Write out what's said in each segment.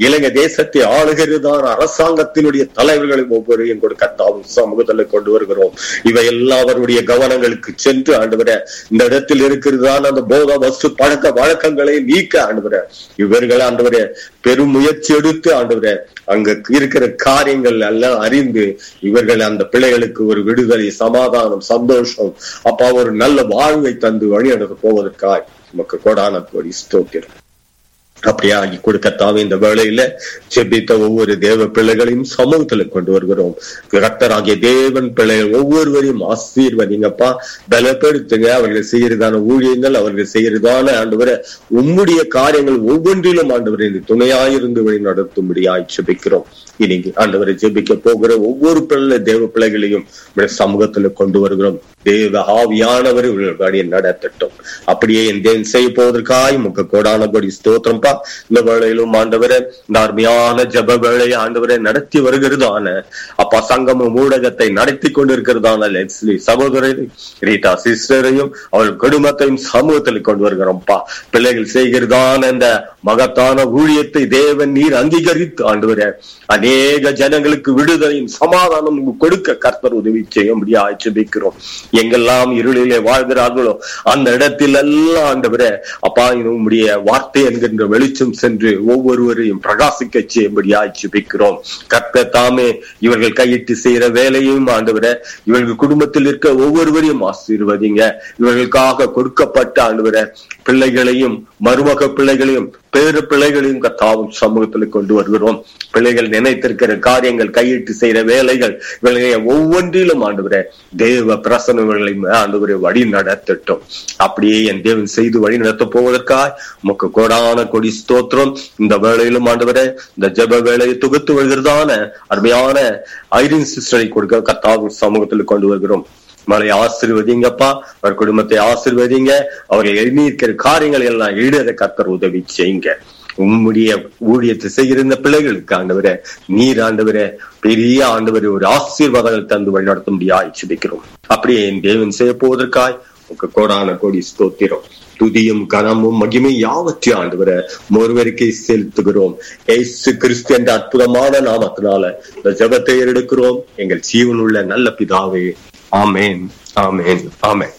இலங்கை தேசத்தை ஆளுகிறதான அரசாங்கத்தினுடைய தலைவர்களை ஒவ்வொருவரையும் கூட கத்தாவும் சமூகத்தில் கொண்டு வருகிறோம் இவை எல்லாம் அவருடைய கவனங்களுக்கு சென்று ஆண்டுவர இந்த இடத்தில் இருக்கிறதான அந்த போத வஸ்து பழக்க வழக்கங்களை நீக்க ஆண்டுவர இவர்கள் ஆண்டவர பெரும் முயற்சி எடுத்து ஆண்டவர அங்க இருக்கிற காரியங்கள் எல்லாம் அறிந்து இவர்கள் அந்த பிள்ளைகளுக்கு ஒரு விடுதலை சமாதானம் சந்தோஷம் அப்பா ஒரு நல்ல வாழ்வை தந்து வழி நடத்த போவதற்காய் நமக்கு கோடான கோடி ஸ்தோத்திரம் அப்படியே ஆகி கொடுக்கத்தாவே இந்த வேளையில செபித்த ஒவ்வொரு தேவ பிள்ளைகளையும் சமூகத்துல கொண்டு வருகிறோம் கர்த்தராகிய தேவன் பிள்ளைகள் ஒவ்வொருவரையும் ஆசீர்வதிங்கப்பா பலப்படுத்துங்க அவர்கள் செய்யறதான ஊழியங்கள் அவர்கள் செய்யறதான ஆண்டவரை உம்முடைய காரியங்கள் ஒவ்வொன்றிலும் ஆண்டவரை இந்த துணையாயிருந்து வழி நடத்தும்படியாய் செபிக்கிறோம் இன்னைக்கு ஆண்டவரை ஜெபிக்க போகிற ஒவ்வொரு பிள்ளை தேவ பிள்ளைகளையும் நம்முடைய சமூகத்துல கொண்டு வருகிறோம் தேவ ஆவியானவர் இவர்கள் வழியை நடத்தட்டும் அப்படியே என் தேவன் செய்ய போவதற்காய் முக்க கோடானபடி ஸ்தோத்திரம்பா இந்த வேளையிலும் ஆண்டவரை இந்த அருமையான ஜப வேலையை ஆண்டவரை நடத்தி வருகிறதான அப்பா சங்கமம் ஊடகத்தை நடத்தி கொண்டிருக்கிறதான லெஸ்லி சகோதரரை ரீட்டா சிஸ்டரையும் அவள் குடும்பத்தையும் சமூகத்தில் கொண்டு வருகிறோம்ப்பா பிள்ளைகள் செய்கிறதான இந்த மகத்தான ஊழியத்தை தேவன் நீர் அங்கீகரித்து ஆண்டவரை அநேக ஜனங்களுக்கு விடுதலையும் சமாதானம் கொடுக்க கர்த்தர் உதவி செய்யும்படி ஆட்சேபிக்கிறோம் எங்கெல்லாம் இருளிலே வாழ்கிறார்களோ அந்த இடத்தில் எல்லாம் ஆண்டவர அப்பா உம்முடைய வார்த்தை என்கின்ற வெளிச்சம் சென்று ஒவ்வொருவரையும் பிரகாசிக்க செய்யும்படி ஆட்சேபிக்கிறோம் கர்த்தர் தாமே இவர்கள் கையிட்டு செய்யற வேலையும் ஆண்டவர இவர்கள் குடும்பத்தில் இருக்க ஒவ்வொருவரையும் ஆசீர்வதிங்க இவர்களுக்காக கொடுக்கப்பட்ட ஆண்டவர பிள்ளைகளையும் மருமக பிள்ளைகளையும் பேரு பிள்ளைகளையும் கத்தாவும் சமூகத்தில் கொண்டு வருகிறோம் பிள்ளைகள் நினைத்திருக்கிற காரியங்கள் கையிட்டு செய்யற வேலைகள் இவர்களை ஒவ்வொன்றிலும் ஆண்டுவர தேவ பிரசனங்களை ஆண்டுவரை வழி நடத்தட்டும் அப்படியே என் தேவன் செய்து வழி நடத்த போவதற்காய் உமக்கு கோடான கொடி ஸ்தோத்திரம் இந்த வேலையிலும் ஆண்டவர இந்த ஜப வேலையை தொகுத்து வருகிறதான அருமையான ஐரின் சிஸ்டரை கொடுக்க கத்தாவும் சமூகத்தில் கொண்டு வருகிறோம் மலை ஆசிர்வதிங்கப்பா அவர் குடும்பத்தை ஆசிர்வதிங்க அவர்கள் எண்ணி இருக்கிற காரியங்கள் எல்லாம் ஈடற கத்தர் உதவி செய்யுங்க உம்முடைய ஊழியத்தை செய்கிற இந்த பிள்ளைகளுக்கு ஆண்டவரே நீர் ஆண்டவரே பெரிய ஆண்டவரே ஒரு ஆசீர்வாதங்கள் தந்து வழிநடத்த முடியாது சிபிக்கிறோம் அப்படியே என் தேவன் செய்ய போவதற்காய் உங்க கோடான கோடி ஸ்தோத்திரம் துதியும் கனமும் மகிமை யாவற்றையும் ஆண்டவர ஒருவருக்கே செலுத்துகிறோம் ஏசு கிறிஸ்து என்ற அற்புதமான நாமத்தினால இந்த ஜபத்தை எடுக்கிறோம் எங்கள் ஜீவனுள்ள நல்ல பிதாவே ஆமேன் ஆமேன் ஆமேன்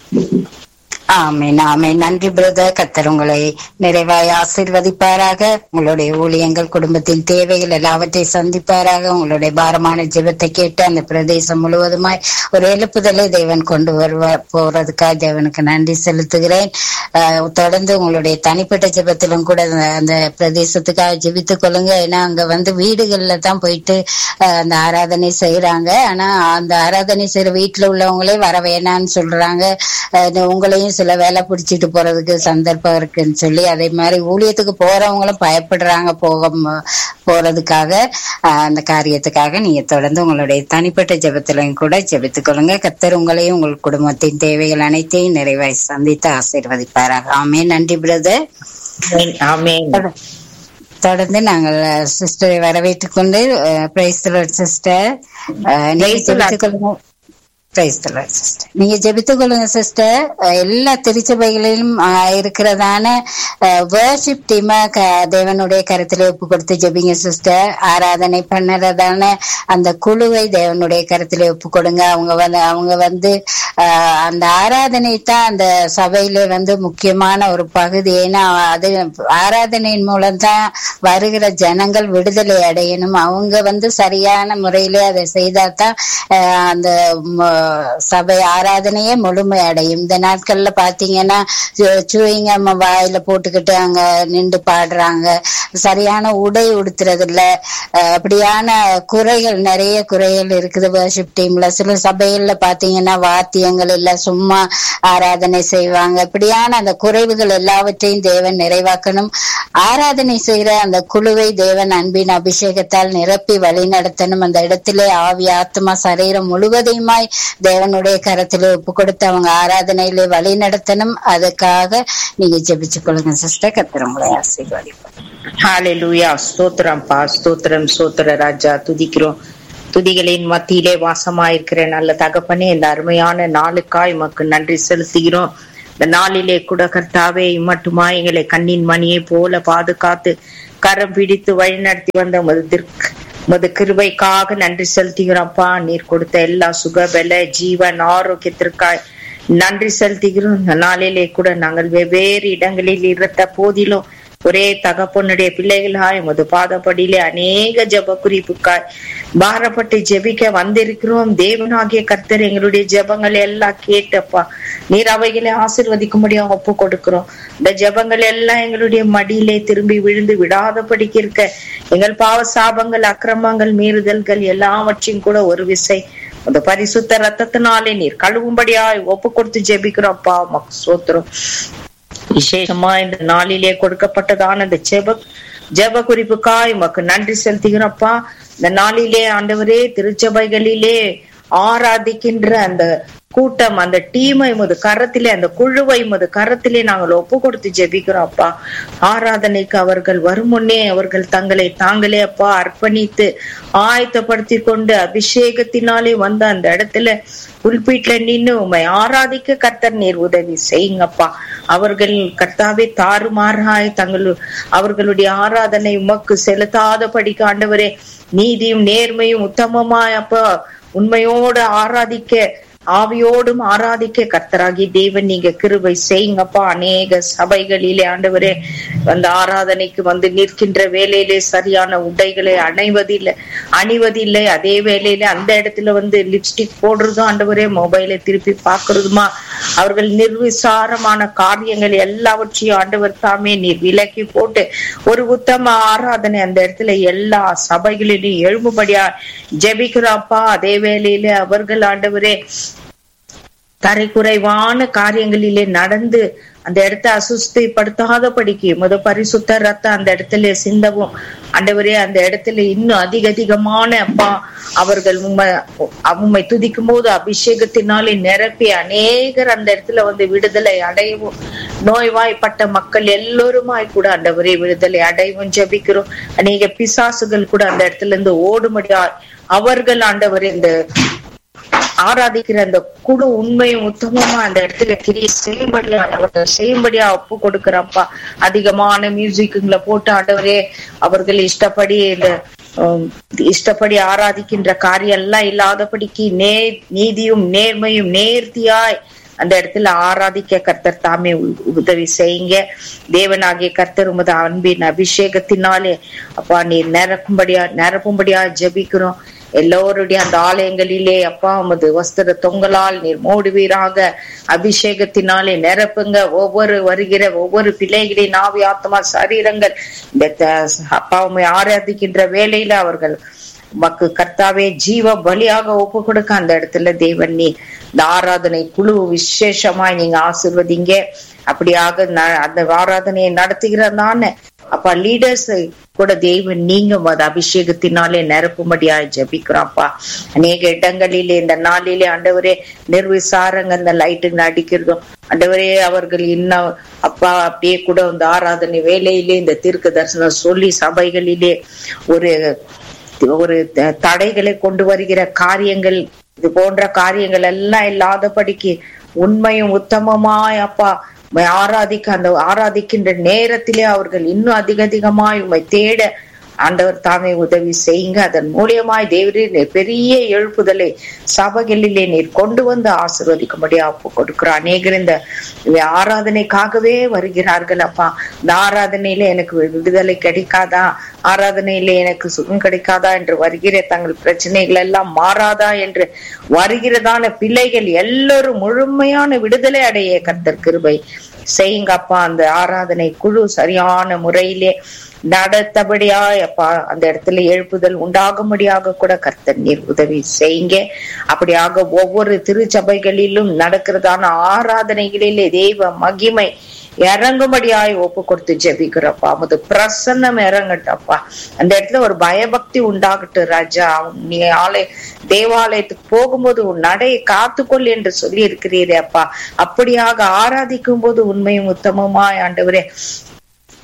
ஆமேன் ஆமேன் நன்றி பிரதர் கத்தர் உங்களை நிறைவாய் ஆசீர்வதிப்பாராக உங்களுடைய ஊழியங்கள் குடும்பத்தின் தேவைகள் எல்லாவற்றையும் சந்திப்பாராக உங்களுடைய பாரமான ஜெபத்தை கேட்டு அந்த பிரதேசம் முழுவதுமாய் ஒரு எழுப்புதலை தேவன் கொண்டு வருவ போறதுக்காக தேவனுக்கு நன்றி செலுத்துகிறேன் ஆஹ் தொடர்ந்து உங்களுடைய தனிப்பட்ட ஜெபத்திலும் கூட அந்த- அந்த பிரதேசத்துக்காக ஜெபித்துக் கொள்ளுங்க ஏன்னா அங்க வந்து வீடுகள்ல தான் போயிட்டு ஆஹ் அந்த ஆராதனை செய்யறாங்க ஆனா அந்த ஆராதனை செய்யற வீட்டுல உள்ளவங்களே வர வேணாம்னு சொல்றாங்க ஆஹ் இந்த உங்களையும் சில வேலை பிடிச்சிட்டு போறதுக்கு சந்தர்ப்பம் இருக்குன்னு சொல்லி அதே மாதிரி ஊழியத்துக்கு போறவங்களும் பயப்படுறாங்க போக ம- போறதுக்காக ஆஹ் அந்த காரியத்துக்காக நீங்க தொடர்ந்து உங்களுடைய தனிப்பட்ட ஜெபத்திலையும் கூட ஜெபித்துக் கொள்ளுங்க கத்தர் உங்களையும் உங்கள் குடும்பத்தின் தேவைகள் அனைத்தையும் நிறைவாய் சந்தித்து ஆசீர்வதிப்பாராக ஆமே நன்றி பிரதர் ஆமென் தொடர்ந்து நாங்கள் சிஸ்டரை வரவேற்றுக் கொண்டு praise sister Praise the Lord. Praise sister நீங்க ஜெபித்துக் கொள்ளுங்க சிஸ்டர் எல்லா திருச்சபைகளிலும் அஹ், இருக்கிறதான வேர்ஷிப் டீம தேவனுடைய கருத்துல ஒப்பு கொடுத்து ஜெபிங்க சிஸ்டர் ஆராதனை பண்ணுறதான அந்த குழுவை தேவனுடைய கருத்துல ஒப்பு கொடுங்க அவங்க வந்து அவங்க வந்து அஹ், அந்த ஆராதனை தான் அந்த சபையில வந்து முக்கியமான ஒரு பகுதி ஏன்னா அது ஆராதனையின் மூலம் தான் வருகிற ஜனங்கள் விடுதலை அடையணும் அவங்க வந்து சரியான முறையில அதை செய்தாதான் அஹ், அந்த ம- சபை ஆராதனையே முழுமை அடையும் இந்த நாட்கள்ல பாத்தீங்கன்னா சூயிங்க வாயில போட்டுக்கிட்டு அங்க நின்று பாடுறாங்க சரியான உடை உடுத்துறது இல்ல அஹ், அப்படியான குறைகள் நிறைய குறைகள் இருக்குது வர்ஷிப் டீம்ல சில சபைகள்ல பாத்தீங்கன்னா வாத்தியங்கள் இல்ல சும்மா ஆராதனை செய்வாங்க இப்படியான அந்த குறைவுகள் எல்லாவற்றையும் தேவன் நிறைவாக்கணும் ஆராதனை செய்யற அந்த குழுவை தேவன் அன்பின் அபிஷேகத்தால் நிரப்பி வழி நடத்தணும் அந்த இடத்திலே ஆவி ஆத்மா சரீரம் முழுவதையுமாய் தேவனுடைய கரத்திலே ஒப்பு கொடுத்து அவங்க ஆராதனையிலே வழி நடத்தணும் அதுக்காக நீங்க ஜெபிச்சு கொள்ளுங்க சிஸ்டர் கத்திர உங்களை ஆசீர்வதிப்பார் ஹalleluya ஸ்தோத்திரம் பா ஸ்தோத்திரம் ஸ்தோத்திர ராஜா துதிக்கிறோம் துதிகளின் மத்தியிலே வாசமாயிருக்கிற நல்ல தகப்பனே இந்த அருமையான நாளுக்காய் உமக்கு நன்றி செலுத்துகிறோம் இந்த நாளிலே கூட கர்த்தாவே மட்டுமா எங்களை கண்ணின் மணியை போல பாதுகாத்து கரம் பிடித்து வழி நடத்தி வந்த மதுத்திற்கு மது கிருபைக்காக நன்றி செலுத்துகிறோம்ப்பா நீர் கொடுத்த எல்லா சுகபல ஜீவன் ஆரோக்கியத்திற்காய் நன்றி செலுத்துகிறோம் இந்த நாளிலே கூட நாங்கள் வெவ்வேறு இடங்களில் இருந்த போதிலும் ஒரே தகப்பனுடைய பிள்ளைகளாய் உமது பாதப்படியிலே அநேக ஜெப குறிப்புக்காய் பாரப்பட்டு ஜெபிக்க வந்திருக்கிறோம் தேவனாகிய கர்த்தர் எங்களுடைய ஜெபங்களை எல்லாம் கேட்டப்பா நீர் அவைகளை ஆசிர்வதிக்கும்படியா ஒப்பு கொடுக்கிறோம் இந்த ஜெபங்கள் எல்லாம் எங்களுடைய மடியிலே திரும்பி விழுந்து விடாதபடிக்கு இருக்க எங்கள் பாவ சாபங்கள் அக்கிரமங்கள் மீறுதல்கள் எல்லாவற்றையும் கூட ஒரு விசை அந்த பரிசுத்த ரத்தத்தினாலே நீர் கழுவும்படியாய் ஒப்பு கொடுத்து ஜெபிக்கிறோம்ப்பா உமக்கு சோத்திரம் விசேஷமா இந்த நாளிலே கொடுக்கப்பட்டதான இந்த ஜெப ஜெப குறிப்புக்காய் உமக்கு நன்றி செலுத்துகிறோம்ப்பா இந்த நாளிலே ஆண்டவரே திருச்சபைகளிலே ஆராதிக்கின்ற அந்த கூட்டம் அந்த டீமை முது கரத்திலே அந்த குழுவை முது கரத்திலே நாங்கள் ஒப்பு கொடுத்து ஜெபிக்கிறோம் அப்பா ஆராதனைக்கு அவர்கள் வரும் முன்னே அவர்கள் தங்களை தாங்களே அப்பா அர்ப்பணித்து ஆயத்தப்படுத்தி கொண்டு அபிஷேகத்தினாலே வந்த அந்த இடத்துல புல்பீட்ல நின்னு உண்மை ஆராதிக்க கர்த்தர் நீர் உதவி செய்யுங்கப்பா அவர்கள் கர்த்தாவே தாறுமாறாய் தங்கள் அவர்களுடைய ஆராதனை உமக்கு செலுத்தாத படிக்க ஆண்டவரே நீதியும் நேர்மையும் உத்தமமாய் அப்பா உண்மையோடு ஆராதிக்க ஆவியோடும் ஆராதிக்க கர்த்தராகி தேவன் நீங்க கிருபை செய்யுங்கப்பா அநேக சபைகளிலே ஆண்டவரே அந்த ஆராதனைக்கு வந்து நிற்கின்ற வேலையிலே சரியான உடைகளை அணைவதில்லை அணிவதில்லை அதே வேலையில அந்த இடத்துல வந்து லிப்ஸ்டிக் போடுறதும் ஆண்டவரே மொபைலை திருப்பி பாக்குறதுமா அவர்கள் நிர்விசாரமான காரியங்கள் எல்லாவற்றையும் ஆண்டவர் தாமே நீர் விலக்கி போட்டு ஒரு உத்தம ஆராதனை அந்த இடத்துல எல்லா சபைகளிலும் எழும்பும்படியா ஜெபிக்கிறாப்பா அதே வேளையில அவர்கள் ஆண்டவரே தரைக்குறைவான காரியங்களிலே நடந்து அந்த இடத்தை அசுஸ்திப்படுத்தாத படிக்கு முத பரிசுத்த ரத்தம் அந்த இடத்துல சிந்தவும் ஆண்டவரே அந்த இடத்துல இன்னும் அதிக அதிகமான அப்பா அவர்கள் உண்மை உண்மை துதிக்கும் போது அபிஷேகத்தினாலே நிரப்பி அநேகர் அந்த இடத்துல வந்து விடுதலை அடையவும் நோய்வாய்ப்பட்ட மக்கள் எல்லோருமாய் கூட ஆண்டவரே விடுதலை அடையவும் ஜபிக்கிறோம் அநேக பிசாசுகள் கூட அந்த இடத்துல இருந்து ஓடுமடியா அவர்கள் ஆண்டவர் இந்த ஆராதிக்கிற அந்த குழு உண்மையும் உத்தமமா அந்த இடத்துல கிரிய செய்யும்படியா அவர்கள் செய்யும்படியா ஒப்பு கொடுக்கிறப்பா அதிகமான மியூசிக்குங்களை போட்டு ஆண்டவரே அவர்கள் இஷ்டப்படி இந்த இஷ்டப்படி ஆராதிக்கின்ற காரியம் எல்லாம் இல்லாதபடிக்கு நே நீதியும் நேர்மையும் நேர்த்தியாய் அந்த இடத்துல ஆராதிக்க கர்த்தர் தாமே உதவி செய்யுங்க தேவனாகிய கர்த்தர் உமது அன்பின் அபிஷேகத்தினாலே அப்பா நீர் நிரப்பும்படியா நிரப்பும்படியா ஜபிக்கிறோம் எல்லோருடைய அந்த ஆலயங்களிலே அப்பா உமது வஸ்திர தொங்கலால் நீர் மூடுவீராக அபிஷேகத்தினாலே நிரப்புங்க ஒவ்வொரு வருகிற ஒவ்வொரு பிள்ளைகளின் ஆவி ஆத்மா சரீரங்கள் இந்த அப்பா உண்மை ஆராதிக்கின்ற வேலையில அவர்கள் மக்கு கர்த்தாவே ஜீவ பலியாக ஒப்பு கொடுக்க அந்த இடத்துல தேவன் நீ இந்த ஆராதனை குழு விசேஷமாய் நீங்க ஆசிர்வதிங்க அப்படியாக அந்த ஆராதனையை நடத்துகிறதான அப்பா லீடர்ஸ் கூட தெய்வம் நீங்க அது அபிஷேகத்தினாலே நிரப்பும்படியாய் ஜபிக்கிறோம்ப்பா அநேக இடங்களிலே இந்த நாளிலே ஆண்டவரே நிர்விசாரங்க இந்த லைட்டு அடிக்கிறதும் ஆண்டவரே அவர்கள் இன்னும் அப்பா அப்படியே கூட இந்த ஆராதனை வேலையிலே இந்த தீர்க்க தரிசனம் சொல்லி சபைகளிலே ஒரு ஒரு தடைகளை கொண்டு வருகிற காரியங்கள் இது போன்ற காரியங்கள் எல்லாம் இல்லாதபடிக்கு உண்மையும் உத்தமமாய் அப்பா ஆராதிக்க அந்த ஆராதிக்கின்ற நேரத்திலே அவர்கள் இன்னும் அதிக அதிகமாய் உண்மை தேட ஆண்டவர் தாமே உதவி செய்யுங்க அதன் மூலியமாய் தேவரீர் பெரிய எழுப்புதலை சபைகளிலே நீர் கொண்டு வந்து ஆசிர்வதிக்கும்படி ஒப்பு கொடுக்கிறோம் அநேகர் இந்த ஆராதனைக்காகவே வருகிறார்கள் அப்பா இந்த ஆராதனையில எனக்கு விடுதலை கிடைக்காதா ஆராதனையில எனக்கு சுகம் கிடைக்காதா என்று வருகிற தங்கள் பிரச்சனைகள் எல்லாம் மாறாதா என்று வருகிறதான பிள்ளைகள் எல்லோரும் முழுமையான விடுதலை அடைய கர்த்தர் கிருபை செய்யுங்கப்பா அந்த ஆராதனை குழு சரியான முறையிலே நடத்தபடியா அப்பா அந்த இடத்துல எழுப்புதல் உண்டாகும்படியாக கூட கர்த்தர் நீர் உதவி செய்யுங்க அப்படியாக ஒவ்வொரு திருச்சபைகளிலும் நடக்கிறதான ஆராதனைகளிலே தெய்வ மகிமை இறங்கும்படியாய் ஒப்பு கொடுத்து ஜெபிக்கிறப்பா முது பிரசன்னம் இறங்கட்டப்பா அந்த இடத்துல ஒரு பயபக்தி உண்டாகட்டும் ராஜா நீ ஆலய தேவாலயத்துக்கு போகும்போது உன் நடையை காத்துக்கொள் என்று சொல்லி இருக்கிறீரே அப்பா அப்படியாக ஆராதிக்கும் போது உண்மையும் உத்தமமாய் ஆண்டவரே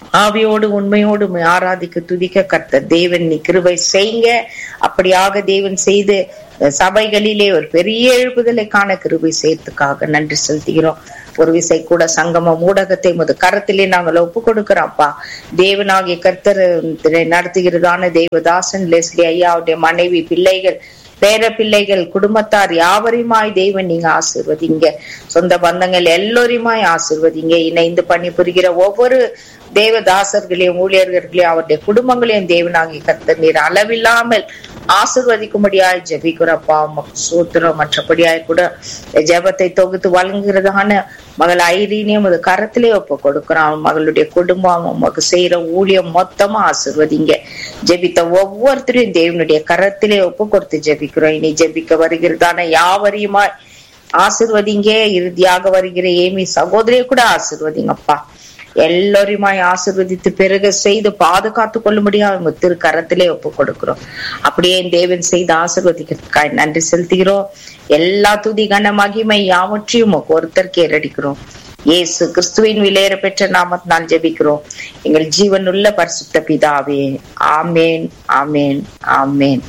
ஆவியோடு உண்மையோடு உம்மை ஆராதிக்க துதிக்க கர்த்தர் தேவன் நீ கிருபை செய்யுங்க அப்படியாக தேவன் செய்து அஹ், சபைகளிலே ஒரு பெரிய எழுப்புதலை காண கிருபை செய்யறதுக்காக நன்றி செலுத்துகிறோம் ஒரு விசை கூட சங்கமம் ஊடகத்தை முத கரத்திலே நாங்கள் ஒப்பு கொடுக்கிறோம்ப்பா தேவனாகிய கர்த்தர் இதை நடத்துகிறதான தேவதாசன் லெஸ்லி ஐயாவுடைய மனைவி பிள்ளைகள் பேர பிள்ளைகள் குடும்பத்தார் யாவரையுமாய் தேவன் நீங்க ஆசிர்வதிங்க சொந்த பந்தங்கள் எல்லோரையுமாய் ஆசிர்வதிங்க இணைந்து பணிபுரிகிற ஒவ்வொரு தேவதாசர்களையும் ஊழியர்களையும் அவருடைய குடும்பங்களையும் தேவனாகி கர்த்தர் நீர் அளவில்லாமல் ஆசிர்வதிக்கும்படியாய் ஜெபிக்கிறப்பா உமக்கு சூத்திரம் மற்றபடியாய் கூட இந்த ஜெபத்தை தொகுத்து வழங்குகிறதான மகள் ஐரீனையும் அது கரத்திலே ஒப்பு கொடுக்கிறான் மகளுடைய குடும்பம் உமக்கு செய்யற ஊழியம் மொத்தமா ஆசிர்வதிங்க ஜெபித்த ஒவ்வொருத்தரையும் தேவனுடைய கரத்திலே ஒப்பு கொடுத்து ஜெபிக்கிறோம் இனி ஜெபிக்க வருகிறதான யாவரையுமாய் ஆசிர்வதிங்க இறுதியாக வருகிற ஏமி சகோதரியை கூட ஆசிர்வதிங்கப்பா எல்லோரையுமாய் ஆசிர்வதித்து பிறகு செய்து பாதுகாத்து கொள்ளும்படியாக திரு கரத்திலே ஒப்பு கொடுக்கிறோம் அப்படியே தேவன் செய்து ஆசிர்வதிக்கிறதுக்காய் நன்றி செலுத்துகிறோம் எல்லா துதி கன மகிமை யாவற்றையும் உமக்கு ஒருத்தருக்கே ஏறடிக்கிறோம் இயேசு கிறிஸ்துவின் விலையேற பெற்ற நாமத்தினால் ஜெபிக்கிறோம் எங்கள் ஜீவனுள்ள பரிசுத்த பிதாவே ஆமேன் ஆமேன் ஆமேன்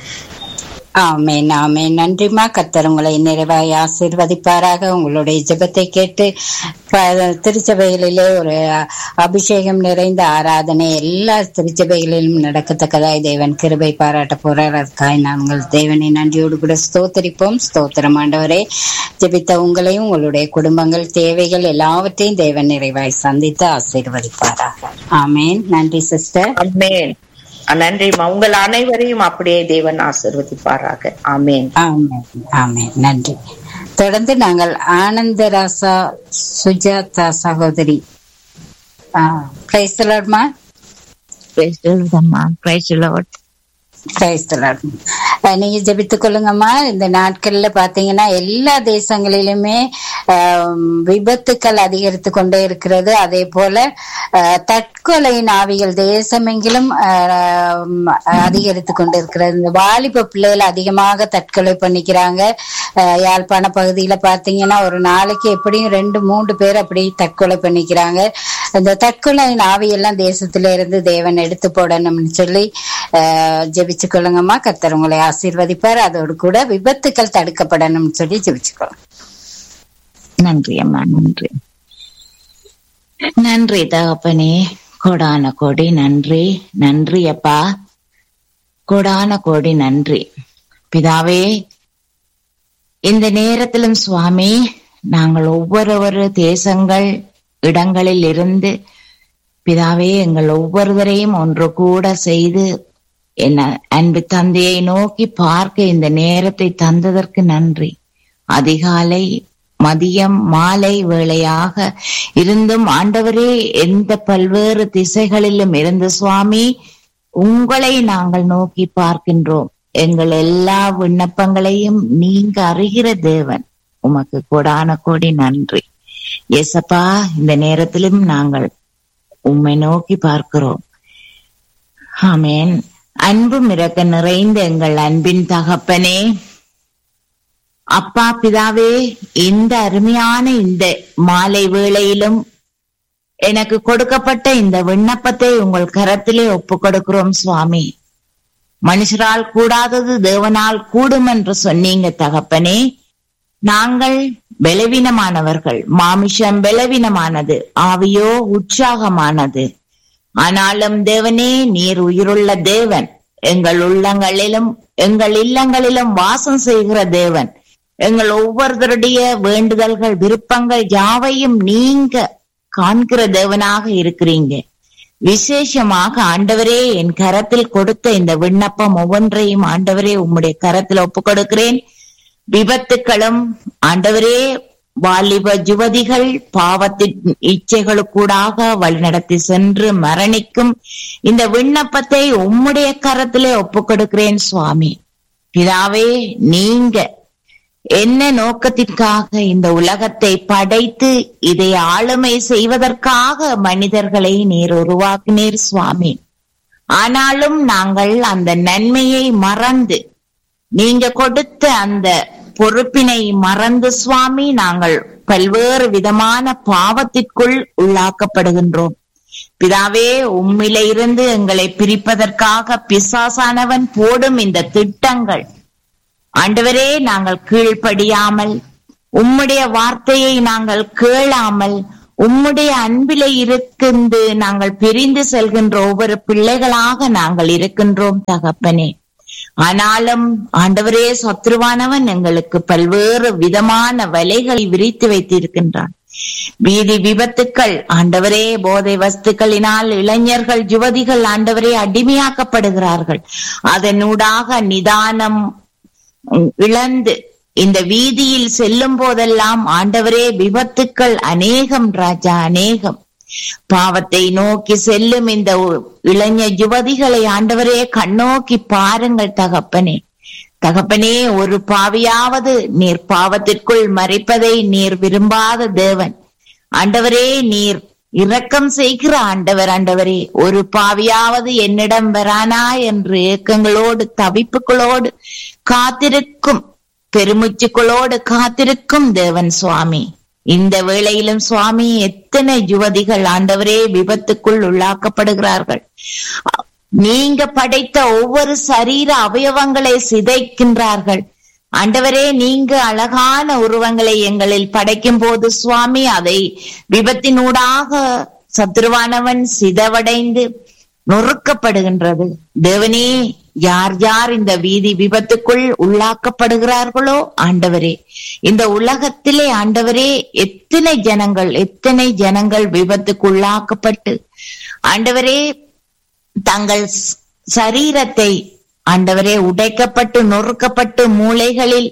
ஆமேன் ஆமேன் நன்றிமா கத்தர் உங்களை நிறைவாய் ஆசீர்வதிப்பாராக உங்களுடைய ஜெபத்தை கேட்டு ப- திருச்சபைகளிலே ஒரு அபிஷேகம் நிறைந்த ஆராதனை எல்லா திருச்சபைகளிலும் நடக்கத்தக்கதாய் தேவன் கிருபை பாராட்ட போறார் அதுக்காய் நாங்கள் தேவனை நன்றியோடு கூட ஸ்தோத்தரிப்போம் ஸ்தோத்திரம் ஆண்டவரே ஜெபித்த உங்களையும் உங்களுடைய குடும்பங்கள் தேவைகள் எல்லாவற்றையும் தேவன் நிறைவாய் சந்தித்து ஆசீர்வதிப்பாராக ஆமேன் நன்றி சிஸ்டர் ஆமேன் நன்றிம்மா உங்கள் அனைவரையும் அப்படியே தேவன் ஆசிர்வதிப்பாராக ஆமேன் ஆமென் ஆமென் நன்றி தொடர்ந்து நாங்கள் ஆனந்தராசா சுஜாதா சகோதரி கிரைஸ்தலர்மா Praise the Lord, அம்மா Praise the Lord. கிரைஸ்தலர் நீங்க ஜெபித்துக் கொள்ளுங்கம்மா இந்த நாட்கள்ல பாத்தீங்கன்னா எல்லா தேசங்களிலுமே ஆம், விபத்துக்கள் அதிகரித்து கொண்டே இருக்கிறது அதே போல ஆஹ், தற்கொலை நாவிகள் தேசமெங்கிலும் ஆம், அதிகரித்து கொண்டு இருக்கிறது இந்த வாலிப பிள்ளைகள் அதிகமாக தற்கொலை பண்ணிக்கிறாங்க ஆஹ், யாழ்ப்பாண பகுதியில பாத்தீங்கன்னா ஒரு நாளைக்கு எப்படியும் ரெண்டு மூன்று பேர் அப்படி தற்கொலை பண்ணிக்கிறாங்க இந்த தற்கொலை நாவியெல்லாம் தேசத்தில இருந்து தேவன் எடுத்து போடணும்னு சொல்லி ஆஹ், ஜெபிச்சு கொள்ளுங்கம்மா கர்த்தர் உங்களை ஆசீர்வதிப்பார் அதோடு கூட விபத்துக்கள் தடுக்கப்படணும்னு சொல்லி ஜெபிச்சுக்கோங்க நன்றி அம்மா நன்றி நன்றி தகப்பனே கோடான கோடி நன்றி நன்றி அப்பா கோடான கோடி நன்றி பிதாவே இந்த நேரத்திலும் சுவாமி நாங்கள் ஒவ்வொரு தேசங்கள் இடங்களில் இருந்து பிதாவே எங்கள் ஒவ்வொருவரையும் ஒன்று கூட செய்து என்ன அன்பு தந்தையை நோக்கி பார்க்க இந்த நேரத்தை தந்ததற்கு நன்றி அதிகாலை மதியம் மாலை வேளையாக இருந்தும் ஆண்டவரே எந்த பல்வேறு திசைகளிலும் இருந்து சுவாமி உங்களை நாங்கள் நோக்கி பார்க்கின்றோம் எங்கள் எல்லா விண்ணப்பங்களையும் நீங்க அறிகிற தேவன் உமக்கு கொடான கோடி நன்றி எசப்பா இந்த நேரத்திலும் நாங்கள் உம்மை நோக்கி பார்க்கிறோம் ஆமென் அன்பும் இறக்க நிறைந்த எங்கள் அன்பின் தகப்பனே அப்பா பிதாவே இந்த அருமையான இந்த மாலை வேளையிலும் எனக்கு கொடுக்கப்பட்ட இந்த விண்ணப்பத்தை உங்கள் கரத்திலே ஒப்பு கொடுக்கிறோம் சுவாமி மனுஷரால் கூடாதது தேவனால் கூடும் என்று சொன்னீங்க தகப்பனே நாங்கள் பலவீனமானவர்கள் மாமிஷம் பலவீனமானது ஆவியோ உற்சாகமானது ஆனாலும் தேவனே நீர் உயிருள்ள தேவன் எங்கள் உள்ளங்களிலும் எங்கள் இல்லங்களிலும் வாசம் செய்கிற தேவன் எங்கள் ஒவ்வொருத்தருடைய வேண்டுதல்கள் விருப்பங்கள் யாவையும் நீங்க காண்கிற தேவனாக இருக்கிறீங்க விசேஷமாக ஆண்டவரே என் கரத்தில் கொடுத்த இந்த விண்ணப்பம் ஒவ்வொன்றையும் ஆண்டவரே உம்முடைய கரத்தில் ஒப்புக் கொடுக்கிறேன் விபத்துக்களும் ஆண்டவரே வாலிப யுவதிகள் பாவத்தின் இச்சைகளுக்கூடாக வழிநடத்தி சென்று மரணிக்கும் இந்த விண்ணப்பத்தை உம்முடைய கரத்திலே ஒப்புக் கொடுக்கிறேன் சுவாமி பிதாவே நீங்க என்ன நோக்கத்திற்காக இந்த உலகத்தை படைத்து இதை ஆளுமை செய்வதற்காக மனிதர்களை நீர் உருவாக்கினீர் சுவாமி ஆனாலும் நாங்கள் அந்த நன்மையை மறந்து நீங்க கொடுத்த அந்த பொறுப்பினை மறந்து சுவாமி நாங்கள் பல்வேறு விதமான பாவத்திற்குள் உள்ளாக்கப்படுகின்றோம் பிதாவே உம்மில இருந்து எங்களை பிரிப்பதற்காக பிசாசானவன் போடும் இந்த திட்டங்கள் ஆண்டவரே நாங்கள் கீழ்ப்படியாமல் உம்முடைய வார்த்தையை நாங்கள் கேளாமல் உம்முடைய அன்பிலே இருக்கின்று நாங்கள் பிரிந்து செல்கின்ற ஒவ்வொரு பிள்ளைகளாக நாங்கள் இருக்கின்றோம் தகப்பனே ஆனாலும் ஆண்டவரே சத்ருவானவன் எங்களுக்கு பல்வேறு விதமான வலைகளை விரித்து வைத்திருக்கின்றான் வீதி விபத்துக்கள் ஆண்டவரே போதை வஸ்துக்களினால் இளைஞர்கள் யுவதிகள் ஆண்டவரே அடிமையாக்கப்படுகிறார்கள் அதனூடாக நிதானம் இழந்து இந்த வீதியில் செல்லும் போதெல்லாம் ஆண்டவரே விபத்துக்கள் அநேகம் ராஜா அநேகம் பாவத்தை நோக்கி செல்லும் இந்த இளைஞ யுவதிகளை ஆண்டவரே கண்ணோக்கி பாருங்கள் தகப்பனே தகப்பனே ஒரு பாவியாவது நீர் பாவத்திற்குள் மறைப்பதை நீர் விரும்பாத தேவன் ஆண்டவரே நீர் இரக்கம் செய்கிற ஆண்டவர் ஆண்டவரே ஒரு பாவியாவது என்னிடம் வரானா என்று ஏக்கங்களோடு தவிப்புகளோடு காத்திருக்கும் பெருமுச்சுக்களோடு காத்திருக்கும் தேவன் சுவாமி இந்த வேளையிலும் சுவாமி எத்தனை யுவதிகள் ஆண்டவரே விபத்துக்குள் உள்ளாக்கப்படுகிறார்கள் நீங்க படைத்த ஒவ்வொரு சரீர அவயவங்களை சிதைக்கின்றார்கள் ஆண்டவரே நீங்க அழகான உருவங்களை எங்களில் படைக்கும் போது சுவாமி அதை விபத்தினூடாக சத்ருவானவன் சிதவடைந்து நொறுக்கப்படுகின்றது தேவனே யார் யார் இந்த வீதி விபத்துக்குள் உள்ளாக்கப்படுகிறார்களோ ஆண்டவரே இந்த உலகத்திலே ஆண்டவரே எத்தனை ஜனங்கள் எத்தனை ஜனங்கள் விபத்துக்கு உள்ளாக்கப்பட்டு ஆண்டவரே தங்கள் சரீரத்தை ஆண்டவரே உடைக்கப்பட்டு நொறுக்கப்பட்டு மூளைகளில்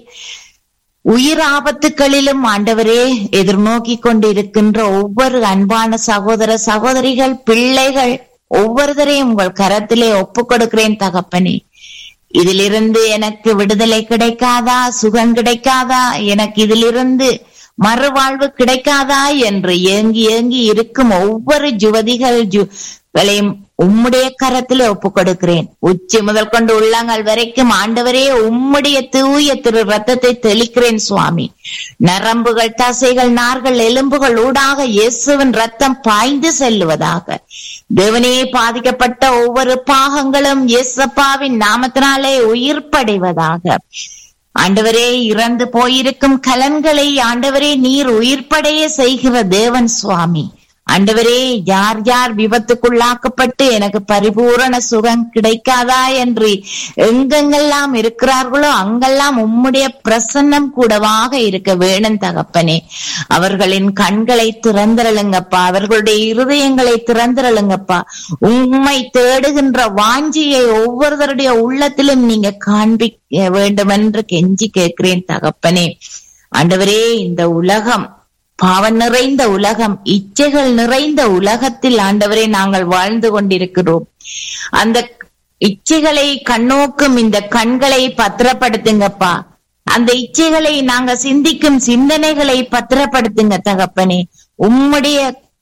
உயிர் ஆபத்துகளிலும் ஆண்டவரே எதிர்நோக்கி கொண்டிருக்கின்ற ஒவ்வொரு அன்பான சகோதர சகோதரிகள் பிள்ளைகள் ஒவ்வொருத்தரையும் உங்கள் கரத்திலே ஒப்பு கொடுக்கிறேன் தகப்பனே இதிலிருந்து எனக்கு விடுதலை கிடைக்காதா சுகம் கிடைக்காதா எனக்கு இதிலிருந்து மறுவாழ்வு கிடைக்காதா என்று ஏங்கி ஏங்கி இருக்கும் ஒவ்வொரு ஜுவதிகள் ஜுகளையும் உம்முடைய கரத்திலே ஒப்பு கொடுக்கிறேன் உச்சி முதல் கொண்டு உள்ளங்கள் வரைக்கும் ஆண்டவரே உம்முடைய தூய திரு ரத்தத்தை தெளிக்கிறேன் சுவாமி நரம்புகள் தசைகள் நார்கள் எலும்புகள் ஊடாக இயேசுவின் ரத்தம் பாய்ந்து செல்லுவதாக தேவனே பாதிக்கப்பட்ட ஒவ்வொரு பாகங்களும் இயேசப்பாவின் நாமத்தினாலே உயிர்ப்படைவதாக ஆண்டவரே இறந்து போயிருக்கும் கலன்களை ஆண்டவரே நீர் உயிர்ப்படைய செய்கிற தேவன் சுவாமி ஆண்டவரே யார் யார் விபத்துக்குள்ளாக்கப்பட்டு எனக்கு பரிபூரண சுகம் கிடைக்காதா என்று எங்கெங்கெல்லாம் இருக்கிறார்களோ அங்கெல்லாம் உம்முடைய பிரசன்னம் கூடவாக இருக்க வேணும் தகப்பனே அவர்களின் கண்களை திறந்திரளுங்கப்பா அவர்களுடைய இருதயங்களை திறந்திரளுங்கப்பா உண்மை தேடுகின்ற வாஞ்சியை ஒவ்வொருத்தருடைய உள்ளத்திலும் நீங்க காண்பிக்க வேண்டும் என்று கெஞ்சி கேட்கிறேன் தகப்பனே ஆண்டவரே இந்த உலகம் பாவம் நிறைந்த உலகம் இச்சைகள் நிறைந்த உலகத்தில் ஆண்டவரை நாங்கள் வாழ்ந்து கொண்டிருக்கிறோம் அந்த இச்சைகளை கண்ணோக்கும் இந்த கண்களை பத்திரப்படுத்துங்கப்பா அந்த இச்சைகளை நாங்க சிந்திக்கும் சிந்தனைகளை பத்திரப்படுத்துங்க தகப்பனே உம்முடைய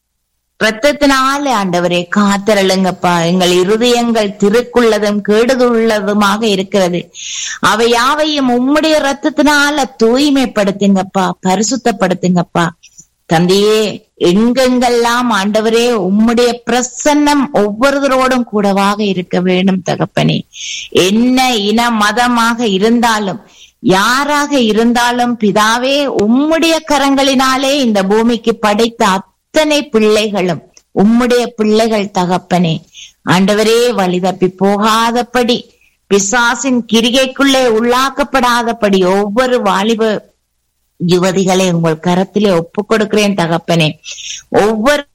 ரத்தத்தினால ஆண்டவரே காத்தரளுங்கப்பா எங்கள் இருதயங்கள் திருக்குள்ளதும் கேடுதுள்ளதுமாக இருக்கிறது அவை யாவையும் உம்முடைய ரத்தத்தினால தூய்மைப்படுத்துங்கப்பா பரிசுத்தப்படுத்துங்கப்பா தந்தையே எங்கெங்கெல்லாம் ஆண்டவரே உம்முடைய பிரசன்னம் ஒவ்வொருவரோடும் கூடவாக இருக்க வேண்டும் தகப்பனே என்ன இன மதமாக இருந்தாலும் யாராக இருந்தாலும் பிதாவே உம்முடைய கரங்களினாலே இந்த பூமிக்கு படைத்த அத்தனை பிள்ளைகளும் உம்முடைய பிள்ளைகள் தகப்பனே ஆண்டவரே வழி தப்பி போகாதபடி பிசாசின் கிரிகைக்குள்ளே உள்ளாக்கப்படாதபடி ஒவ்வொரு வாலிப யுவதிகளை உங்கள் கரத்திலே ஒப்பு கொடுக்கிறேன் தகப்பனே ஒவ்வொரு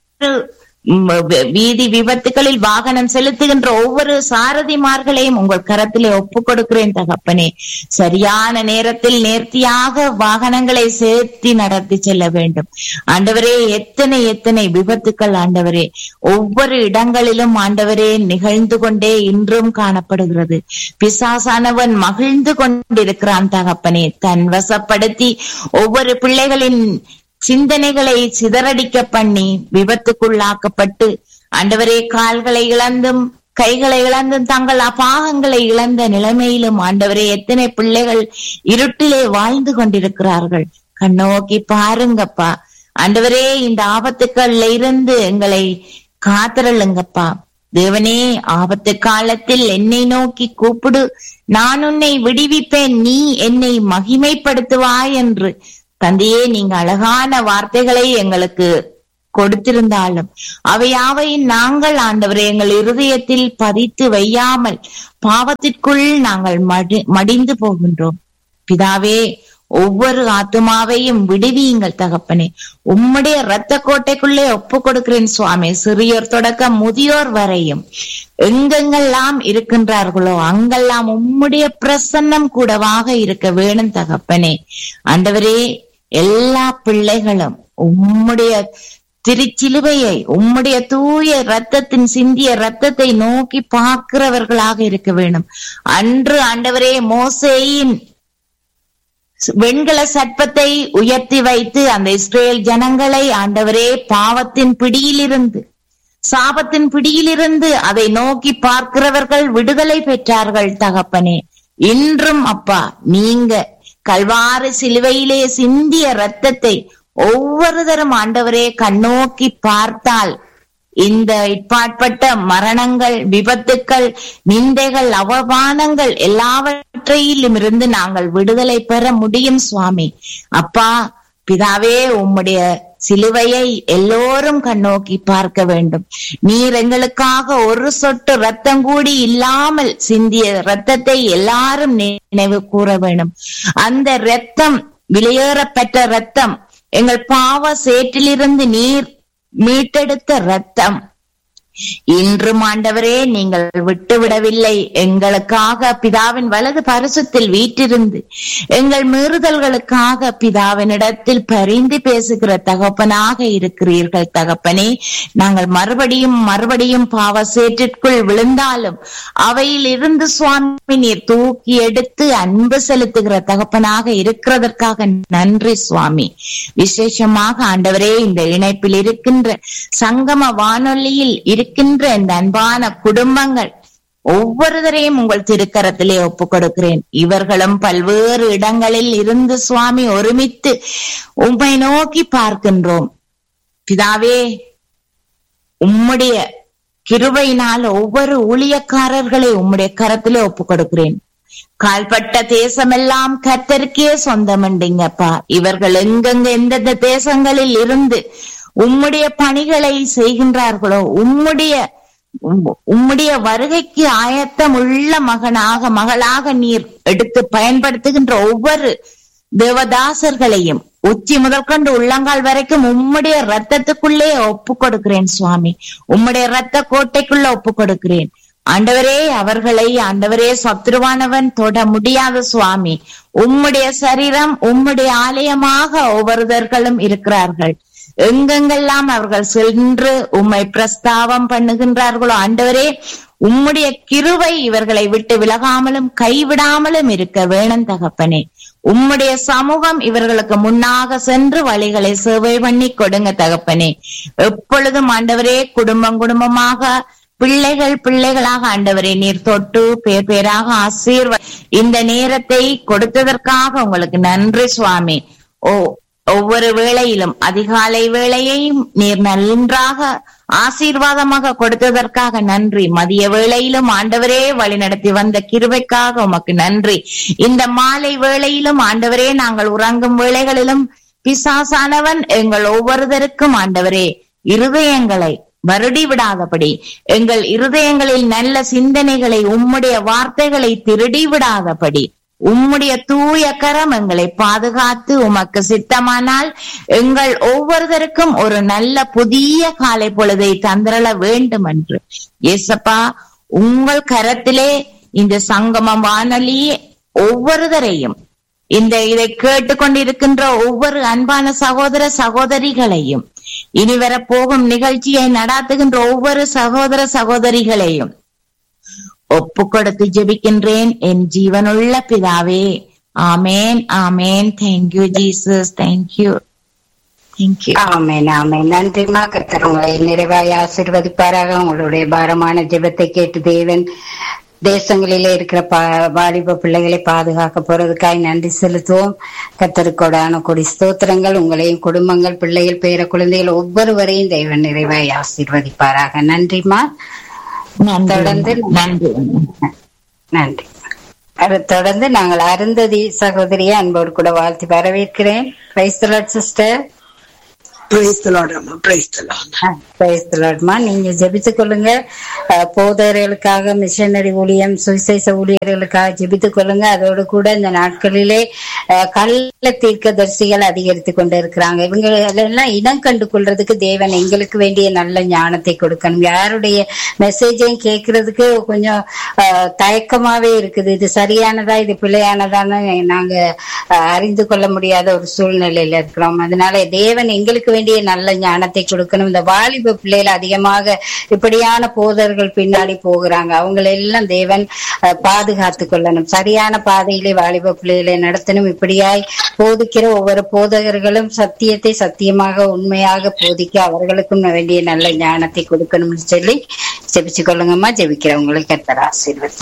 வீதி விபத்துகளில் வாகனம் செலுத்துகின்ற ஒவ்வொரு சாரதிமார்களையும் உங்கள் கரத்திலே ஒப்பு கொடுக்கிறேன் தகப்பனே சரியான நேரத்தில் நேர்த்தியாக வாகனங்களை சேர்த்தி நடத்தி செல்ல வேண்டும் ஆண்டவரே எத்தனை எத்தனை விபத்துக்கள் ஆண்டவரே ஒவ்வொரு இடங்களிலும் ஆண்டவரே நிகழ்ந்து கொண்டே இன்றும் காணப்படுகிறது பிசாசானவன் மகிழ்ந்து கொண்டிருக்கிறான் தகப்பனே தன் வசப்படுத்தி ஒவ்வொரு பிள்ளைகளின் சிந்தனைகளை சிதறடிக்க பண்ணி விபத்துக்குள்ளாக்கப்பட்டு ஆண்டவரே கால்களை இழந்தும் கைகளை இழந்தும் தங்கள் அபாகங்களை இழந்த நிலைமையிலும் ஆண்டவரே எத்தனை பிள்ளைகள் இருட்டிலே வாழ்ந்து கொண்டிருக்கிறார்கள் கண்ணோக்கி பாருங்கப்பா ஆண்டவரே இந்த ஆபத்துக்கள்ல இருந்து எங்களை காத்திரளுங்கப்பா தேவனே ஆபத்து காலத்தில் என்னை நோக்கி கூப்பிடு நான் உன்னை விடுவிப்பேன் நீ என்னை மகிமைப்படுத்துவாய் என்று தந்தையே நீங்க அழகான வார்த்தைகளை எங்களுக்கு கொடுத்திருந்தாலும் அவையாவையும் நாங்கள் ஆண்டவரை எங்கள் இருதயத்தில் பதித்து வையாமல் பாவத்திற்குள் நாங்கள் மடி மடிந்து போகின்றோம் பிதாவே ஒவ்வொரு ஆத்துமாவையும் விடுவியுங்கள் தகப்பனே உம்முடைய இரத்த கோட்டைக்குள்ளே ஒப்பு கொடுக்கிறேன் சுவாமி சிறியோர் தொடக்க முதியோர் வரையும் எங்கெங்கெல்லாம் இருக்கின்றார்களோ அங்கெல்லாம் உம்முடைய பிரசன்னம் கூடவாக இருக்க வேணும் தகப்பனே ஆண்டவரே எல்லா பிள்ளைகளும் உம்முடைய திருச்சிலுவையை உம்முடைய தூய ரத்தத்தின் சிந்திய ரத்தத்தை நோக்கி பார்க்கிறவர்களாக இருக்க வேண்டும் அன்று ஆண்டவரே மோசேயின் வெண்கல சர்ப்பத்தை உயர்த்தி வைத்து அந்த இஸ்ரேல் ஜனங்களை ஆண்டவரே பாவத்தின் பிடியிலிருந்து சாபத்தின் பிடியிலிருந்து அதை நோக்கி பார்க்கிறவர்கள் விடுதலை பெற்றார்கள் தகப்பனே இன்றும் அப்பா நீங்க கல்வாறு சிலுவையிலே சிந்திய ரத்தத்தை ஒவ்வொரு தரம் ஆண்டவரே கண்ணோக்கி பார்த்தால் இந்த இப்பாற்பட்ட மரணங்கள் விபத்துக்கள் நிந்தைகள் அவமானங்கள் எல்லாவற்றையிலும் இருந்து நாங்கள் விடுதலை பெற முடியும் சுவாமி அப்பா பிதாவே உம்முடைய சிலுவையை எல்லோரும் கண்ணோக்கி பார்க்க வேண்டும் நீர் எங்களுக்காக ஒரு சொட்டு ரத்தம் கூடி இல்லாமல் சிந்திய ரத்தத்தை எல்லாரும் நினைவு கூற வேண்டும் அந்த ரத்தம் விலையேறப்பெற்ற ரத்தம் எங்கள் பாவ சேற்றிலிருந்து நீர் மீட்டெடுத்த ரத்தம் இன்றும் ஆண்டவரே நீங்கள் விட்டுவிடவில்லை எங்களுக்காக பிதாவின் வலது பரிசுத்தில் வீற்றிருந்து எங்கள் மீறுதல்களுக்காக பிதாவினிடத்தில் பரிந்து பேசுகிற தகப்பனாக இருக்கிறீர்கள் தகப்பனே நாங்கள் மறுபடியும் மறுபடியும் பாவ சேற்றிற்குள் விழுந்தாலும் அவையில் இருந்து சுவாமி நீர் தூக்கி எடுத்து அன்பு செலுத்துகிற தகப்பனாக இருக்கிறதற்காக நன்றி சுவாமி விசேஷமாக ஆண்டவரே இந்த இணைப்பில் இருக்கின்ற சங்கம வானொலியில் இருக்கின்ற இந்த அன்பான குடும்பங்கள் ஒவ்வொருவரையும் உங்கள் திருக்கரத்திலே ஒப்பு கொடுக்கிறேன் இவர்களும் பல்வேறு இடங்களில் இருந்து சுவாமி ஒருமித்து உம்மை நோக்கி பார்க்கின்றோம் பிதாவே உம்முடைய கிருபையினால் ஒவ்வொரு ஊழியக்காரர்களை உம்முடைய கரத்திலே ஒப்பு கொடுக்கிறேன் கால்பட்ட தேசமெல்லாம் கத்தருக்கே சொந்தமண்டிங்கப்பா இவர்கள் எங்கெங்க எந்தெந்த தேசங்களில் இருந்து உம்முடைய பணிகளை செய்கின்றார்களோ உம்முடைய உம்முடைய வருகைக்கு ஆயத்தம் உள்ள மகனாக மகளாக நீர் எடுத்து பயன்படுத்துகின்ற ஒவ்வொரு தேவதாசர்களையும் உச்சி முதற்கொண்டு உள்ளங்கால் வரைக்கும் உம்முடைய ரத்தத்துக்குள்ளே ஒப்பு கொடுக்கிறேன் சுவாமி உம்முடைய ரத்த கோட்டைக்குள்ள ஒப்பு கொடுக்கிறேன் ஆண்டவரே அவர்களை ஆண்டவரே சத்ருவானவன் தொட முடியாத சுவாமி உம்முடைய சரீரம் உம்முடைய ஆலயமாக ஒவ்வொருவர்களும் இருக்கிறார்கள் எங்கெங்கெல்லாம் அவர்கள் சென்று உம்மை பிரஸ்தாவம் பண்ணுகின்றார்களோ ஆண்டவரே உம்முடைய கிருவை இவர்களை விட்டு விலகாமலும் கைவிடாமலும் இருக்க வேணும் தகப்பனே உம்முடைய சமூகம் இவர்களுக்கு முன்னாக சென்று வழிகளை சேவை பண்ணி கொடுங்க தகப்பனே எப்பொழுதும் ஆண்டவரே குடும்பம் குடும்பமாக பிள்ளைகள் பிள்ளைகளாக ஆண்டவரே நீர் தொட்டு பேர் பேராக ஆசீர்வ இந்த நேரத்தை கொடுத்ததற்காக உங்களுக்கு நன்றி சுவாமி ஓ ஒவ்வொரு வேளையிலும் அதிகாலை வேளையையும் நீர் நன்றாக ஆசீர்வாதமாக கொடுத்ததற்காக நன்றி மதிய வேளையிலும் ஆண்டவரே வழி நடத்தி வந்த கிருபைக்காக உமக்கு நன்றி இந்த மாலை வேளையிலும் ஆண்டவரே நாங்கள் உறங்கும் வேளைகளிலும் பிசாசானவன் எங்கள் ஒவ்வொருவருக்கும் ஆண்டவரே இருதயங்களை வருடி விடாதபடி எங்கள் இருதயங்களில் நல்ல சிந்தனைகளை உம்முடைய வார்த்தைகளை திருடி விடாதபடி உம்முடைய தூய கரம் எங்களை பாதுகாத்து உமக்கு சித்தமானால் எங்கள் ஒவ்வொருவருக்கும் ஒரு நல்ல புதிய காலை பொழுதை தந்திரள வேண்டும் என்று ஏசப்பா உங்கள் கரத்திலே இந்த சங்கமம் வானொலியே ஒவ்வொருவரையும் இந்த இதை கேட்டுக்கொண்டிருக்கின்ற ஒவ்வொரு அன்பான சகோதர சகோதரிகளையும் இனி வரப்போகும் நிகழ்ச்சியை நடாத்துகின்ற ஒவ்வொரு சகோதர சகோதரிகளையும் ஒப்பு கொடுத்து ஜெபிக்கின்றேன் என் ஜீவனுள்ள பிதாவே ஆமேன் ஆமேன் தேங்க்யூ ஜீசஸ் தேங்க்யூ தேங்க்யூ ஆமென் ஆமென் நன்றிமா கர்த்தர் உங்களை நிறைவாய் ஆசீர்வதிப்பாராக உங்களுடைய பாரமான ஜெபத்தை கேட்டு தேவன் தேசங்களிலே இருக்கிற பா வாலிப பிள்ளைகளை பாதுகாக்க போறதுக்காய் நன்றி செலுத்துவோம் கத்தருக்கோடான கொடி ஸ்தோத்திரங்கள் உங்களையும் குடும்பங்கள் பிள்ளைகள் பேர குழந்தைகள் ஒவ்வொருவரையும் தெய்வ நிறைவாய் ஆசீர்வதிப்பாராக நன்றிமா தொடர்ந்து நன்றி நன்றி அதை தொடர்ந்து நாங்கள் அருந்ததி சகோதரியை அன்போடு கூட வாழ்த்தி வரவேற்கிறேன் sister Praise the Lord, Amma. Praise the Lord. பிரைஸ்தலாட்மா நீங்க ஜெபித்துக் கொள்ளுங்க அஹ், போதகர்களுக்காக மிஷனரி ஊழியம் சுவிசேஷ ஊழியர்களுக்காக ஜெபித்துக் கொள்ளுங்க அதோடு கூட இந்த நாட்களிலே அஹ், கள்ள தீர்க்கதரிசிகள் அதிகரித்து கொண்டு இருக்கிறாங்க இவங்க எல்லாம் இனம் கண்டு கொள்றதுக்கு தேவன் எங்களுக்கு வேண்டிய நல்ல ஞானத்தை கொடுக்கணும் யாருடைய மெசேஜையும் கேட்கறதுக்கு கொஞ்சம் அஹ், தயக்கமாவே இருக்குது இது சரியானதா இது பிழையானதான்னு நாங்க அஹ், அறிந்து கொள்ள முடியாத ஒரு சூழ்நிலையில இருக்கிறோம் அதனால தேவன் எங்களுக்கு வேண்டிய நல்ல ஞானத்தை கொடுக்கணும் இந்த வாலிப பிள்ளைகள் அதிகமாக இப்படியான போதர்கள் பின்னாடி போகிறாங்க அவங்களை எல்லாம் தேவன் அஹ், பாதுகாத்து கொள்ளணும் சரியான பாதையிலே வாலிப பிள்ளைகளை நடத்தணும் இப்படியாய் போதிக்கிற ஒவ்வொரு போதகர்களும் சத்தியத்தை சத்தியமாக உண்மையாக போதிக்க அவர்களுக்கும் வேண்டிய நல்ல ஞானத்தை கொடுக்கணும்னு சொல்லி ஜெபிச்சு கொள்ளுங்கம்மா ஜெபிக்கிறவங்களை கத்தர் ஆசீர்வதி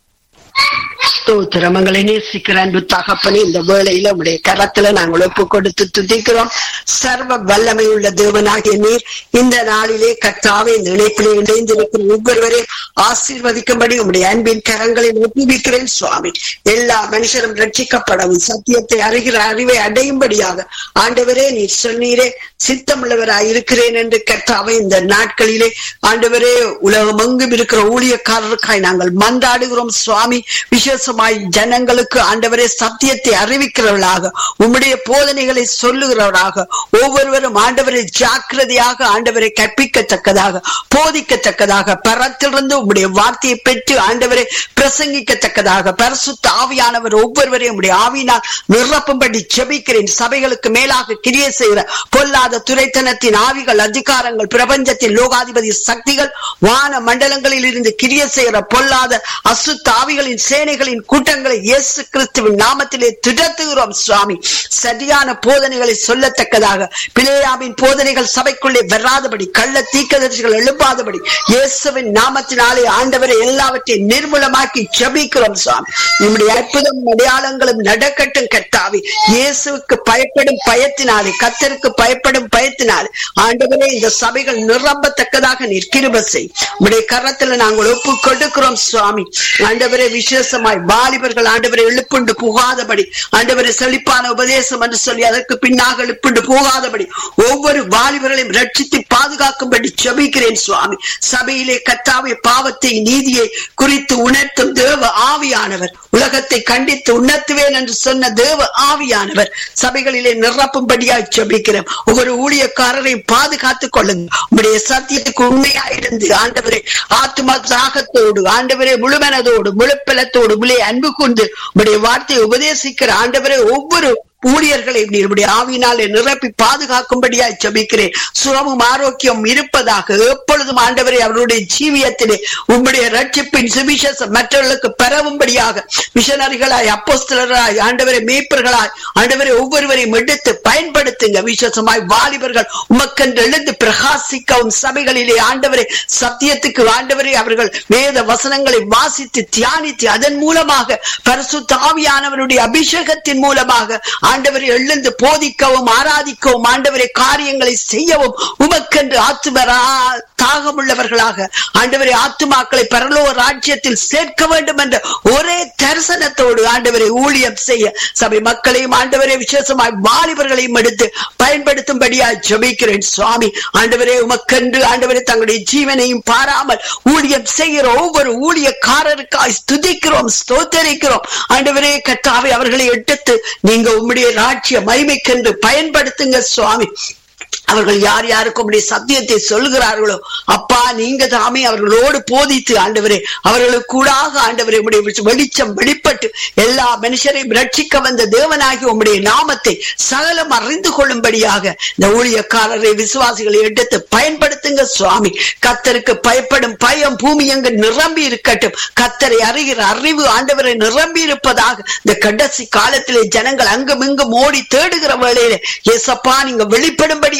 ஸ்தோத்திரம் எங்களை நேசிக்கிற அன்பு தகப்பனே இந்த வேளையில உடைய கரத்துல நாங்கள் ஒப்பு கொடுத்து துதிக்கிறோம் சர்வ வல்லமை உள்ள தேவனாகிய நீர் இந்த நாளிலே கர்த்தாவே இந்த இணைப்பிலே இணைந்திருக்கிற ஒவ்வொருவரையும் ஆசீர்வதிக்கும்படி உடைய அன்பின் கரங்களை ஒப்புவிக்கிறேன் சுவாமி எல்லா மனுஷரும் ரட்சிக்கப்படவும் சத்தியத்தை அறிகிற அறிவை அடையும்படியாக ஆண்டவரே நீர் சொன்னீரே சித்தமுள்ளவராய் இருக்கிறேன் என்று கர்த்தாவே இந்த நாட்களிலே ஆண்டவரே உலகம் எங்கும் இருக்கிற ஊழியக்காரருக்காய் நாங்கள் மன்றாடுகிறோம் சுவாமி விசேஷமாய் ஜனங்களுக்கு ஆண்டவரே சத்தியத்தை அறிவிக்கிறவர்களாக உம்முடைய போதனைகளை சொல்லுகிறவராக ஒவ்வொருவரும் ஆண்டவரை ஜாக்கிரதையாக ஆண்டவரை கற்பிக்கத்தக்கதாக போதிக்கத்தக்கதாக பரத்திலிருந்து உம்முடைய வார்த்தையை பெற்று ஆண்டவரை பிரசங்கிக்கத்தக்கதாக பரிசுத்த ஆவியானவர் ஒவ்வொருவரையும் உம்முடைய ஆவியினால் நிரப்பும்படி ஜெபிக்கிறேன் சபைகளுக்கு மேலாக கிரியை செய்கிற பொல்லாத துரைத்தனத்தின் ஆவிகள் அதிகாரங்கள் பிரபஞ்சத்தின் லோகாதிபதி சக்திகள் வான மண்டலங்களில் இருந்து கிரிய செய்கிற பொல்லாத அசுத்த ஆவிகளின் சேனைகளின் கூட்டங்களை இயேசு கிறிஸ்துவின் நாமத்திலே திடத்துகிறோம் சுவாமி சரியான போதனைகளை சொல்லத்தக்கதாக பிளேயாவின் போதனைகள் சபைக்குள்ளே வராதபடி கள்ள தீக்கதரிசிகள் எழுப்பாதபடி இயேசுவின் நாமத்தினாலே ஆண்டவரை எல்லாவற்றையும் நிர்மூலமாக்கி ஜெபிக்கிறோம் சுவாமி நம்முடைய அற்புதம் அடையாளங்களும் நடக்கட்டும் கர்த்தாவி இயேசுவுக்கு பயப்படும் பயத்தினாலே கத்தருக்கு பயப்படும் பயத்தினாலே ஆண்டவரே இந்த சபைகள் நிரம்பத்தக்கதாக நீர் கிருபை செய் உடைய கரத்துல நாங்கள் ஒப்பு கொடுக்கிறோம் சுவாமி ஆண்டவரே விசேஷமாய் வாலிபர்கள் ஆண்டவரை எழுப்புண்டு புகாதபடி ஆண்டவரை செழிப்பான உபதேசம் என்று சொல்லி அதற்கு பின்னாக எழுப்புண்டு போகாதபடி ஒவ்வொரு வாலிபர்களையும் ரட்சித்து பாதுகாக்கும்படி ஜெபிக்கிறேன் சுவாமி சபையிலே கத்தாவை பாவத்தை நீதியை குறித்து உணர்த்தும் தேவ ஆவியானவர் உலகத்தை கண்டித்து உணர்த்துவேன் என்று சொன்ன தேவ ஆவியானவர் சபைகளிலே நிரப்பும்படியாய் ஜெபிக்கிறேன் ஒவ்வொரு ஊழியக்காரரையும் பாதுகாத்துக் கொள்ளுங்க உங்களுடைய சத்தியத்துக்கு உண்மையா இருந்து ஆண்டவரே ஆத்மா தாகத்தோடு ஆண்டவரே முழுமனதோடு முழுப்பலத்தோடு முழு அன்பு கொண்டு உங்களுடைய வார்த்தையை உபதேசிக்கிற ஆண்டவரே ஒவ்வொரு ஊழியர்களை நீருடைய ஆவினாலே நிரப்பி பாதுகாக்கும்படியாய் ஜெபிக்கிறேன் சுகமும் ஆரோக்கியம் இருப்பதாக எப்பொழுதும் ஆண்டவரை அவருடைய ஜீவியத்திலே உம்முடைய ரட்சிப்பின் சுவிசேஷம் மற்றவர்களுக்கு பரவும்படியாக மிஷனரிகளாய் அப்போஸ்தலராய் ஆண்டவரை மேய்ப்பர்களாய் ஆண்டவரை ஒவ்வொருவரையும் எடுத்து பயன்படுத்துங்க விசேஷமாய் வாலிபர்கள் உமக்கென்று எழுந்து பிரகாசிக்கவும் சபைகளிலே ஆண்டவரை சத்தியத்துக்கு ஆண்டவரை அவர்கள் வேத வசனங்களை வாசித்து தியானித்து அதன் மூலமாக பரிசுத்த ஆவியானவருடைய அபிஷேகத்தின் மூலமாக ஆண்டவரை எழுந்து போதிக்கவும் ஆராதிக்கவும் ஆண்டவரை காரியங்களை செய்யவும் உமக்கென்று ஆத்துமரா தாகமுள்ளவர்களாக ஆண்டவரை ஆத்துமாக்களை பரலோக ராஜ்யத்தில் சேர்க்க வேண்டும் என்ற ஒரே தரிசனத்தோடு ஆண்டவரை ஊழியம் செய்ய சபை மக்களையும் ஆண்டவரை விசேஷமாய் வாலிபர்களையும் எடுத்து பயன்படுத்தும்படியாய் ஜெபிக்கிறேன் சுவாமி ஆண்டவரே உமக்கென்று ஆண்டவரை தங்களுடைய ஜீவனையும் பாராமல் ஊழியம் செய்கிற ஒவ்வொரு ஊழியக்காரருக்காய் ஸ்துதிக்கிறோம் ஸ்தோத்தரிக்கிறோம் ஆண்டவரே கத்தாவை அவர்களை எடுத்து நீங்க உம்முடைய ராஜ்ய மகிமைக்கென்று பயன்படுத்துங்க சுவாமி அவர்கள் யார் யாருக்கு உடைய சத்தியத்தை சொல்லுகிறார்களோ அப்பா நீங்க தாமே அவர்களோடு போதித்து ஆண்டவரே அவர்களுக்கு கூடாக ஆண்டவரே உடைய வெளிச்சம் வெளிப்பட்டு எல்லா மனுஷரையும் ரட்சிக்க வந்த தேவனாகி உம்முடைய நாமத்தை சகலம் அறிந்து கொள்ளும்படியாக இந்த ஊழியக்காரரை விசுவாசிகளை எடுத்து பயன்படுத்துங்க சுவாமி கத்தருக்கு பயப்படும் பயம் பூமி எங்கு நிரம்பி இருக்கட்டும் கத்தரை அறிகிற அறிவு ஆண்டவரை நிரம்பி இருப்பதாக இந்த கடைசி காலத்திலே ஜனங்கள் அங்கும் இங்கும் ஓடி தேடுகிற வேளையிலே ஏசப்பா நீங்க வெளிப்படும்படியா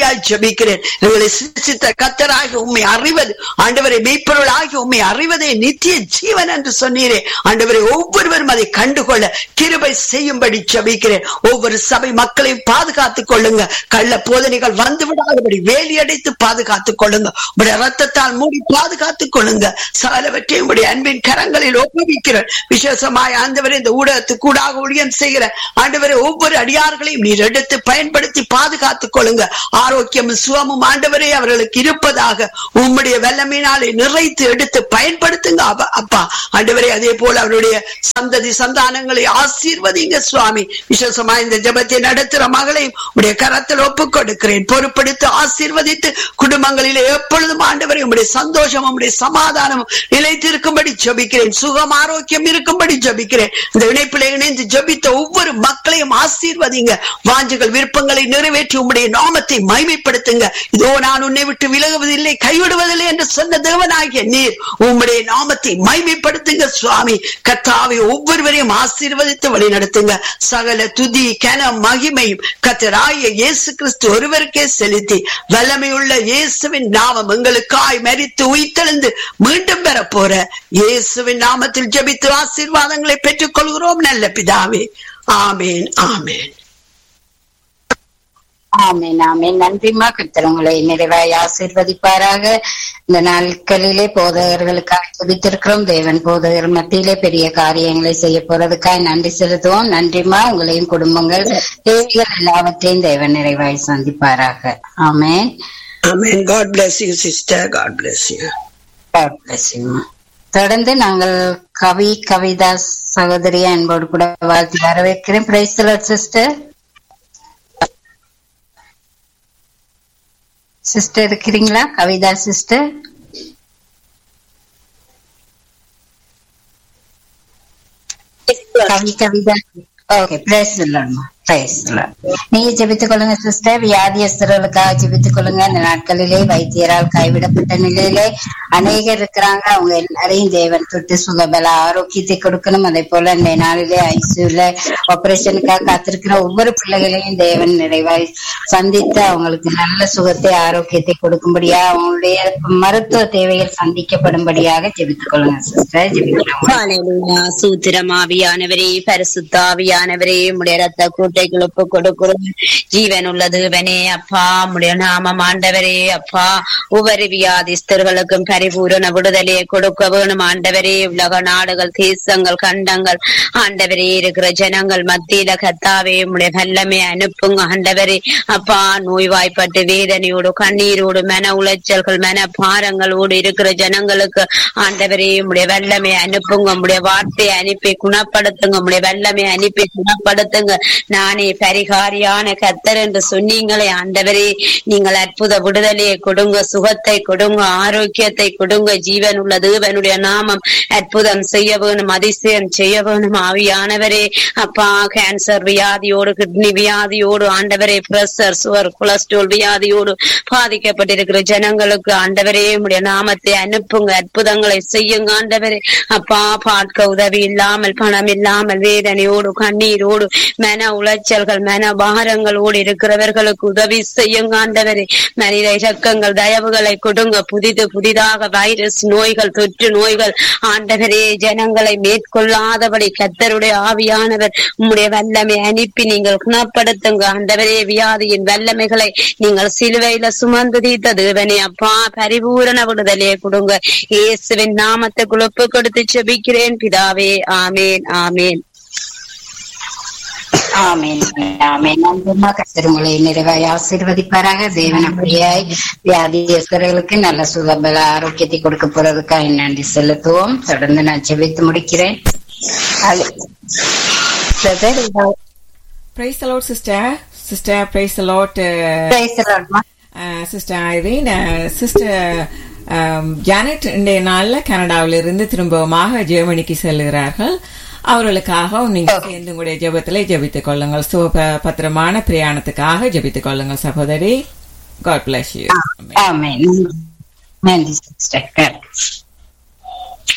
படியாய் ஜெபிக்கிறேன் எங்களை சிருஷ்டித்த கத்தராக உண்மை அறிவது ஆண்டவரை மெய்ப்பொருளாகி உண்மை அறிவதே நித்திய ஜீவன் என்று சொன்னீரே ஆண்டவரை ஒவ்வொருவரும் அதை கண்டுகொள்ள கிருபை செய்யும்படி ஜெபிக்கிறேன் ஒவ்வொரு சபை மக்களையும் பாதுகாத்துக் கொள்ளுங்க கள்ள போதனைகள் வந்து விடாதபடி வேலி அடைத்து பாதுகாத்துக் கொள்ளுங்க உடைய ரத்தத்தால் மூடி பாதுகாத்துக் கொள்ளுங்க சகலவற்றையும் உடைய அன்பின் கரங்களில் ஒப்புவிக்கிறேன் விசேஷமாய் ஆண்டவரை இந்த ஊடகத்துக்கு கூடாக ஊழியம் செய்கிற ஆண்டவரை ஒவ்வொரு அடியார்களையும் நீர் எடுத்து பயன்படுத்தி பாதுகாத்துக் கொள்ளுங்க ஆரோக்கியமும் சுகமும் ஆண்டவரே அவர்களுக்கு இருப்பதாக உம்முடைய வெள்ளமீனாலை நிறைத்து எடுத்து பயன்படுத்துங்க அப்பா- அப்பா ஆண்டவரே அதே போல அவருடைய சந்ததி சந்தானங்களை ஆசீர்வதிங்க சுவாமி விசேஷமா இந்த ஜெபத்தை நடத்துற மகளையும் உடைய கரத்தில் ஒப்புக் கொடுக்கிறேன் பொறுப்படுத்தி ஆசீர்வதித்து குடும்பங்களிலே எப்பொழுதும் ஆண்டவரை உம்முடைய சந்தோஷம் உம்முடைய சமாதானம் நிலைத்திருக்கும்படி ஜெபிக்கிறேன் சுகம் ஆரோக்கியம் இருக்கும்படி ஜெபிக்கிறேன் இந்த இணைப்பிலே இணைந்து ஜெபித்த ஒவ்வொரு மக்களையும் ஆசீர்வதிங்க வாஞ்சுகள் விருப்பங்களை நிறைவேற்றி உம்முடைய நாமத்தை மைமைப்படுத்துங்க இதோ நான் உன்னை விட்டு விலகுவதில்லை கைவிடுவதில்லை என்று சொன்ன தேவனாகிய நீர் உம்முடைய நாமத்தை மைமைப்படுத்துங்க சுவாமி கர்த்தாவை ஒவ்வொருவரையும் ஆசீர்வதித்து வழி நடத்துங்க சகல துதி கன மகிமையும் கத்தராய இயேசு கிறிஸ்து ஒருவருக்கே செலுத்தி வல்லமையுள்ள இயேசுவின் நாமம் எங்களுக்காய் மரித்து உயிர்த்தெழுந்து மீண்டும் பெற போற இயேசுவின் நாமத்தில் ஜெபித்து ஆசீர்வாதங்களை பெற்றுக் கொள்கிறோம் நல்ல பிதாவே ஆமேன் ஆமேன் ஆமென் ஆமென் நன்றிமா கர்த்தர் உங்களை நிறைவாய் ஆசீர்வதிப்பாராக இந்த நாட்களிலே போதகர்களுக்காக ஜெபித்திருக்கிறோம் தேவன் போதகர் மத்தியிலே பெரிய காரியங்களை செய்ய போறதுக்காக நன்றி செலுத்துவோம் நன்றிமா உங்களையும் குடும்பங்கள் தேவைகள் எல்லாவற்றையும் தேவன் நிறைவாய் சந்திப்பாராக ஆமென் ஆமேன் God bless you sister God bless you God bless you. தொடர்ந்து நாங்கள் கவி கவிதா சகோதரி அன்போடு கூட வாழ்த்தி வரவேற்கிறேன் பிரைஸ் சிஸ்டர் சிஸ்டர் இருக்கிறீங்களா Kavitha sister Kavi Kavitha okay praise இல்லம்மா பிரைஸ் நீங்க ஜெபித்துக் கொள்ளுங்க சிஸ்டர் வியாதியஸ்தர்களுக்காக ஜெபித்துக் கொள்ளுங்க இந்த நாட்களிலே வைத்தியரால் கைவிடப்பட்ட நிலையிலே அநேகர் இருக்கிறாங்க அவங்க எல்லாரையும் தேவன் தொட்டு சுகபல ஆரோக்கியத்தை கொடுக்கணும் அதே போல இந்த நாளிலே ஐசியூல ஆபரேஷனுக்காக காத்திருக்கிற ஒவ்வொரு பிள்ளைகளையும் தேவன் நிறைவாய் சந்தித்து அவங்களுக்கு நல்ல சுகத்தை ஆரோக்கியத்தை கொடுக்கும்படியா அவங்களுடைய மருத்துவ தேவைகள் சந்திக்கப்படும்படியாக ஜெபித்துக் கொள்ளுங்க சிஸ்டர் ஜெபிக்கிறோம் ஹalleluya சூத்திரமாவியானவரே பரிசுத்தாவியானவரே உடைய ரத்த கூட்டைகள் ஒப்பு கொடுக்கிறோம் ஜீவன் உள்ள தேவனே அப்பா உடைய நாமம் ஆண்டவரே அப்பா ஒவ்வொரு வியாதிஸ்தர்களுக்கும் பரிபூரண விடுதலையை கொடுக்க வேணும் ஆண்டவரே உலக நாடுகள் தேசங்கள் கண்டங்கள் ஆண்டவரே இருக்கிற ஜனங்கள் மத்தியில கத்தாவே உடைய வல்லமை அனுப்புங்க ஆண்டவரே அப்பா நோய்வாய்ப்பட்டு வேதனையோடு கண்ணீரோடு மன உளைச்சல்கள் மன பாரங்களோடு இருக்கிற ஜனங்களுக்கு ஆண்டவரே உடைய வல்லமை அனுப்புங்க உடைய வார்த்தையை அனுப்பி குணப்படுத்துங்க உடைய வல்லமை அனுப்பி குணப்படுத்துங்க நானே பரிகாரியான கத்தர் என்று சொன்னீங்களே ஆண்டவரே நீங்கள் அற்புத விடுதலையை கொடுங்க சுகத்தை கொடுங்க ஆரோக்கியத்தை கொடுங்க ஜீவன் உள்ள தேவனுடைய நாமம் அற்புதம் செய்ய வேணும் அதிசயம் செய்ய வேணும் ஆவியானவரே அப்பா கேன்சர் வியாதியோடு கிட்னி வியாதியோடு ஆண்டவரே பிரஷர் சுவர் கொலஸ்ட்ரால் வியாதியோடு பாதிக்கப்பட்டிருக்கிற ஜனங்களுக்கு ஆண்டவரே உடைய நாமத்தை அனுப்புங்க அற்புதங்களை செய்யுங்க ஆண்டவரே அப்பா பார்க்க உதவி இல்லாமல் பணம் இல்லாமல் வேதனையோடு கண்ணீரோடு மன உளைச்சல்கள் மன பாரங்களோடு இருக்கிறவர்களுக்கு உதவி செய்யுங்க ஆண்டவரே மனித இறக்கங்கள் தயவுகளை கொடுங்க புதிது புதிதாக வைரஸ் நோய்கள் தொற்று நோய்கள் ஆண்டவரே ஜனங்களை மேற்கொள்ளாதபடி கத்தருடைய ஆவியானவர் உம்முடைய வல்லமை அனுப்பி நீங்கள் குணப்படுத்துங்க ஆண்டவரே வியாதியின் வல்லமைகளை நீங்கள் சிலுவையில சுமந்து தீர்த்த தேவனே அப்பா பரிபூரண விடுதலையை கொடுங்க இயேசுவின் நாமத்தை குழப்பு கொடுத்து செபிக்கிறேன் பிதாவே ஆமேன் ஆமேன் ஆமென் ஆமென் நன்றிமா கர்த்தர் உங்களை நிறைவாய் ஆசீர்வதிப்பாராக தேவன் அப்படியாய் வியாதியஸ்தர்களுக்கு நல்ல சுகபல ஆரோக்கியத்தை கொடுக்க போறதுக்காக நன்றி செலுத்துவோம் தொடர்ந்து நான் ஜெபித்து முடிக்கிறேன் Brother, ஏதாவது- Praise the Lord, sister. Sister, praise the Lord. Uh, Praise the Lord, ma. uh, sister Irene, uh, sister um, Janet இன்றைய நாள்ல கனடாவில் இருந்து திரும்பவுமாக ஜெர்மனிக்கு செல்கிறார்கள் அவர்களுக்காகவும் நீங்க சேர்ந்து உங்களுடைய ஜெபத்திலே ஜெபித்துக் கொள்ளுங்கள் சுக பத்திரமான பிரயாணத்துக்காக ஜெபித்துக் கொள்ளுங்கள் சகோதரி காட் பிளஸ் யூ ஆமென் நன்றி சிஸ்டர்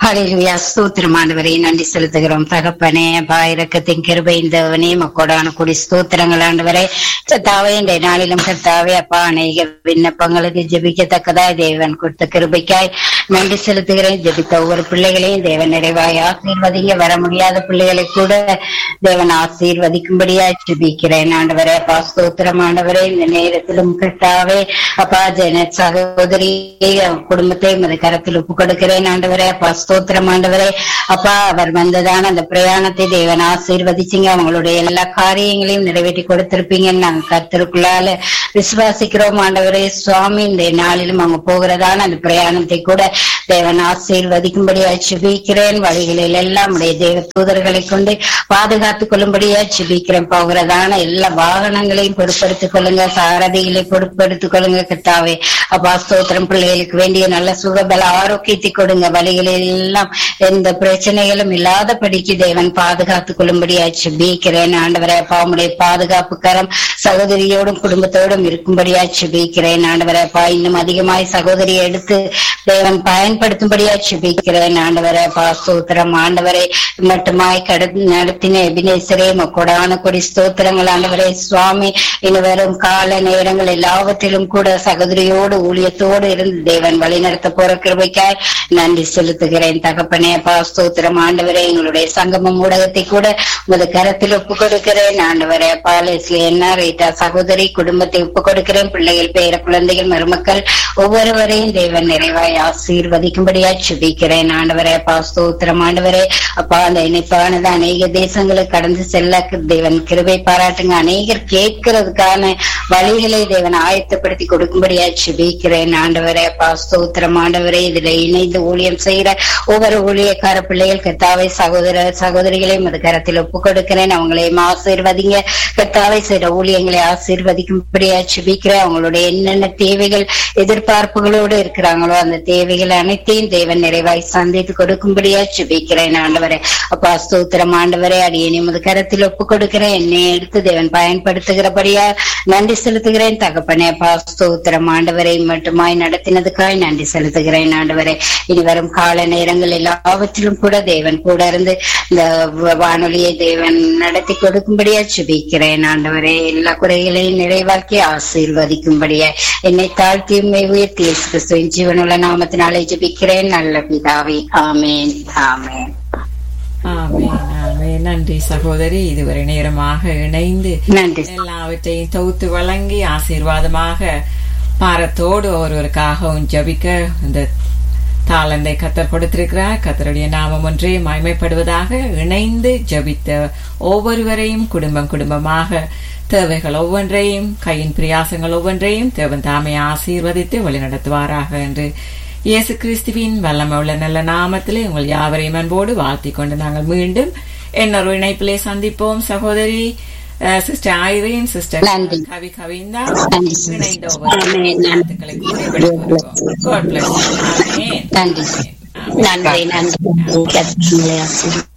ஹalleluya ஸ்தோத்திரம் ஆண்டவரே நன்றி செலுத்துகிறோம் தகப்பனே பாயிரக்கத்தின் கிருபை இந்தவனே மக்கோடான குடி ஸ்தோத்திரங்கள் ஆண்டவரே கர்த்தாவே இந்த நாளிலும் கர்த்தாவே அப்பா அநேக விண்ணப்பங்களுக்கு ஜெபிக்கத்தக்கதாய் தேவன் கொடுத்த கிருபைக்காய் நன்றி செலுத்துகிறேன் ஜெபித்த ஒவ்வொரு பிள்ளைகளையும் தேவன் நிறைவாய் ஆசீர்வதிங்க வர முடியாத பிள்ளைகளை கூட தேவன் ஆசீர்வதிக்கும்படியாய் ஜெபிக்கிறேன் ஆண்டவரே அப்பா ஸ்தோத்திரம் ஆண்டவரே இந்த நேரத்திலும் கர்த்தாவே அப்பா ஜெனத் சகோதரி குடும்பத்தை உமது கரத்தில் ஒப்பு கொடுக்கிறேன் ஆண்டவரே அப்பா ஸ்தோத்திரம் ஆண்டவரே அப்பா அவர் வந்ததான அந்த பிரயாணத்தை தேவன் ஆசீர்வதிச்சிங்க அவங்களுடைய எல்லா காரியங்களையும் நிறைவேற்றி கொடுத்திருப்பீங்கன்னு நாங்க கர்த்தருக்குள்ளால விசுவாசிக்கிறோம் ஆண்டவரே சுவாமி இந்த நாளிலும் அவங்க போகிறதான அந்த பிரயாணத்தை கூட தேவன் ஆசீர்வதிக்கும்படியா சுபிக்கிறேன் வழிகளில் எல்லாம் உடைய தேவ தூதர்களை கொண்டு பாதுகாத்துக் கொள்ளும்படியா சுபிக்கிறேன் போகிறதான எல்லா வாகனங்களையும் பொறுப்படுத்திக் கொள்ளுங்க சாரதிகளை பொறுப்படுத்திக் கொள்ளுங்க கத்தாவே அப்பா ஸ்தோத்திரம் பிள்ளைகளுக்கு வேண்டிய நல்ல சுகபல ஆரோக்கியத்தை கொடுங்க வழிகளில் எல்லாம் எந்த பிரச்சனைகளும் இல்லாதபடிக்கு தேவன் பாதுகாத்துக் கொள்ளும்படியா சுபிக்கிறேன் ஆண்டவரே அப்பா உடைய பாதுகாப்பு கரம் சகோதரியோடும் குடும்பத்தோடும் இருக்கும்படியா சுபிக்கிறேன் ஆண்டவரே அப்பா இன்னும் அதிகமாய் சகோதரியை எடுத்து தேவன் பயன்படுத்தும்படியா சுபிக்கிறேன் ஆண்டவரே அப்பா ஸ்தோத்திரம் ஆண்டவரே மட்டுமாய் கடந்து நடத்தின எபினேசரே கொடான கொடி ஸ்தோத்திரங்கள் ஆண்டவரே சுவாமி இனி வரும் கால நேரங்கள் எல்லாவற்றிலும் கூட சகோதரியோடு ஊழியத்தோடு இருந்து தேவன் வழிநடத்த போற கிருபைக்காய் நன்றி செலுத்துகிறேன் தகப்பனே அப்பா ஸ்தோத்திரம் ஆண்டவரே எங்களுடைய சங்கமம் ஊடகத்தை கூட உமது கரத்தில் ஒப்பு கொடுக்கிறேன் ஆண்டவரே பாலேஸ்ல என்ன ரீட்டா சகோதரி குடும்பத்தை ஒப்பு கொடுக்கிறேன் பிள்ளைகள் பேர குழந்தைகள் மருமக்கள் ஒவ்வொருவரையும் தேவன் நிறைவாய் ஆசீர்வதிக்கும்படியா சுபிக்கிறேன் ஆண்டவரே அப்பா ஸ்தோத்திரம் ஆண்டவரே அப்பா அந்த இணைப்பானது அநேக தேசங்களுக்கு கடந்து செல்ல தேவன் கிருபை பாராட்டுங்க அநேகர் கேட்கறதுக்கான வழிகளை தேவன் ஆயத்தப்படுத்தி கொடுக்கும்படியா சுபிக்கிறேன் ஆண்டவரே அப்பா ஸ்தோத்திரம் ஆண்டவரே இதுல இணைந்து ஊழியம் செய்யற ஒவ்வொரு ஊழியக்கார பிள்ளைகள் கத்தாவை சகோதர சகோதரிகளையும் அது கரத்தில் ஒப்பு கொடுக்கிறேன் அவங்களையும் ஆசீர்வதிங்க கத்தாவை செய்யற ஊழியங்களை ஆசீர்வதிக்கும்படியா சுபிக்கிறேன் அவங்களுடைய என்னென்ன தேவைகள் எதிர்பார்ப்புகளோடு இருக்கிறாங்களோ அந்த தேவைகள் அனைத்தையும் தேவன் நிறைவாய் சந்தித்து கொடுக்கும்படியா சுபிக்கிறேன் ஆண்டவரே அப்பா ஸ்தோத்திரம் ஆண்டவரே அடியே முது கரத்தில் ஒப்பு கொடுக்கிறேன் என்னை எடுத்து தேவன் பயன்படுத்துகிறபடியா நன்றி செலுத்துகிறேன் தகப்பனே அப்பா ஸ்தோத்திரம் ஆண்டவரை மட்டுமாய் நடத்தினதுக்காய் நன்றி செலுத்துகிறேன் ஆண்டவரே இனி வரும் கால நேரங்கள் எல்லாவற்றிலும் கூட தேவன் கூட இருந்து இந்த வானொலியை தேவன் நடத்தி கொடுக்கும்படியா சுபிக்கிறேன் ஆண்டவரே எல்லா குறைகளையும் நிறைவாக்கி ஆசீர்வதிக்கும்படியா என்னை தாழ்த்தி உண்மை உயர்த்தி இயேசு கிறிஸ்துவின் ஜீவனுள்ள நாமத்தினாலே ஜெபிக்கிறேன் நல்ல பிதாவே ஆமேன் ஆமேன் ஆமென், ஆமென். நன்றி சகோதரி இதுவரை நேரமாக இணைந்து நன்றி எல்லாவற்றையும் தொகுத்து வழங்கி ஆசீர்வாதமாக பாரத்தோடு ஒருவருக்காகவும் ஜபிக்க இந்த தாளந்தை கத்தர் கொடுத்திருக்கிறார் கத்தருடைய நாமம் ஒன்றே மகிமைப்படுவதாக இணைந்து ஜபித்த ஒவ்வொருவரையும் குடும்பம் குடும்பமாக தேவைகள் ஒவ்வொன்றையும் கையின் பிரியாசங்கள் ஒவ்வொன்றையும் தேவன் தாமே ஆசீர்வதித்து வழிநடத்துவாராக என்று இயேசு கிறிஸ்துவின் வல்லமை உள்ள நல்ல நாமத்திலே உங்கள் யாவரையும் அன்போடு வாழ்த்திக் கொண்டு நாங்கள் மீண்டும் இன்னொரு இணைப்பிலே சந்திப்போம் சகோதரி சிஸ்டர் ஐரீன் சிஸ்டர் நன்றி. கவி கவிந்தா நன்றி. இணைந்த ஒவ்வொரு வாழ்த்துக்களை கூறி விடைபெறுகிறோம். God bless you. Amen. நன்றி நன்றி நன்றி கர்த்தர் உங்களை ஆசீர்வதிப்பார்.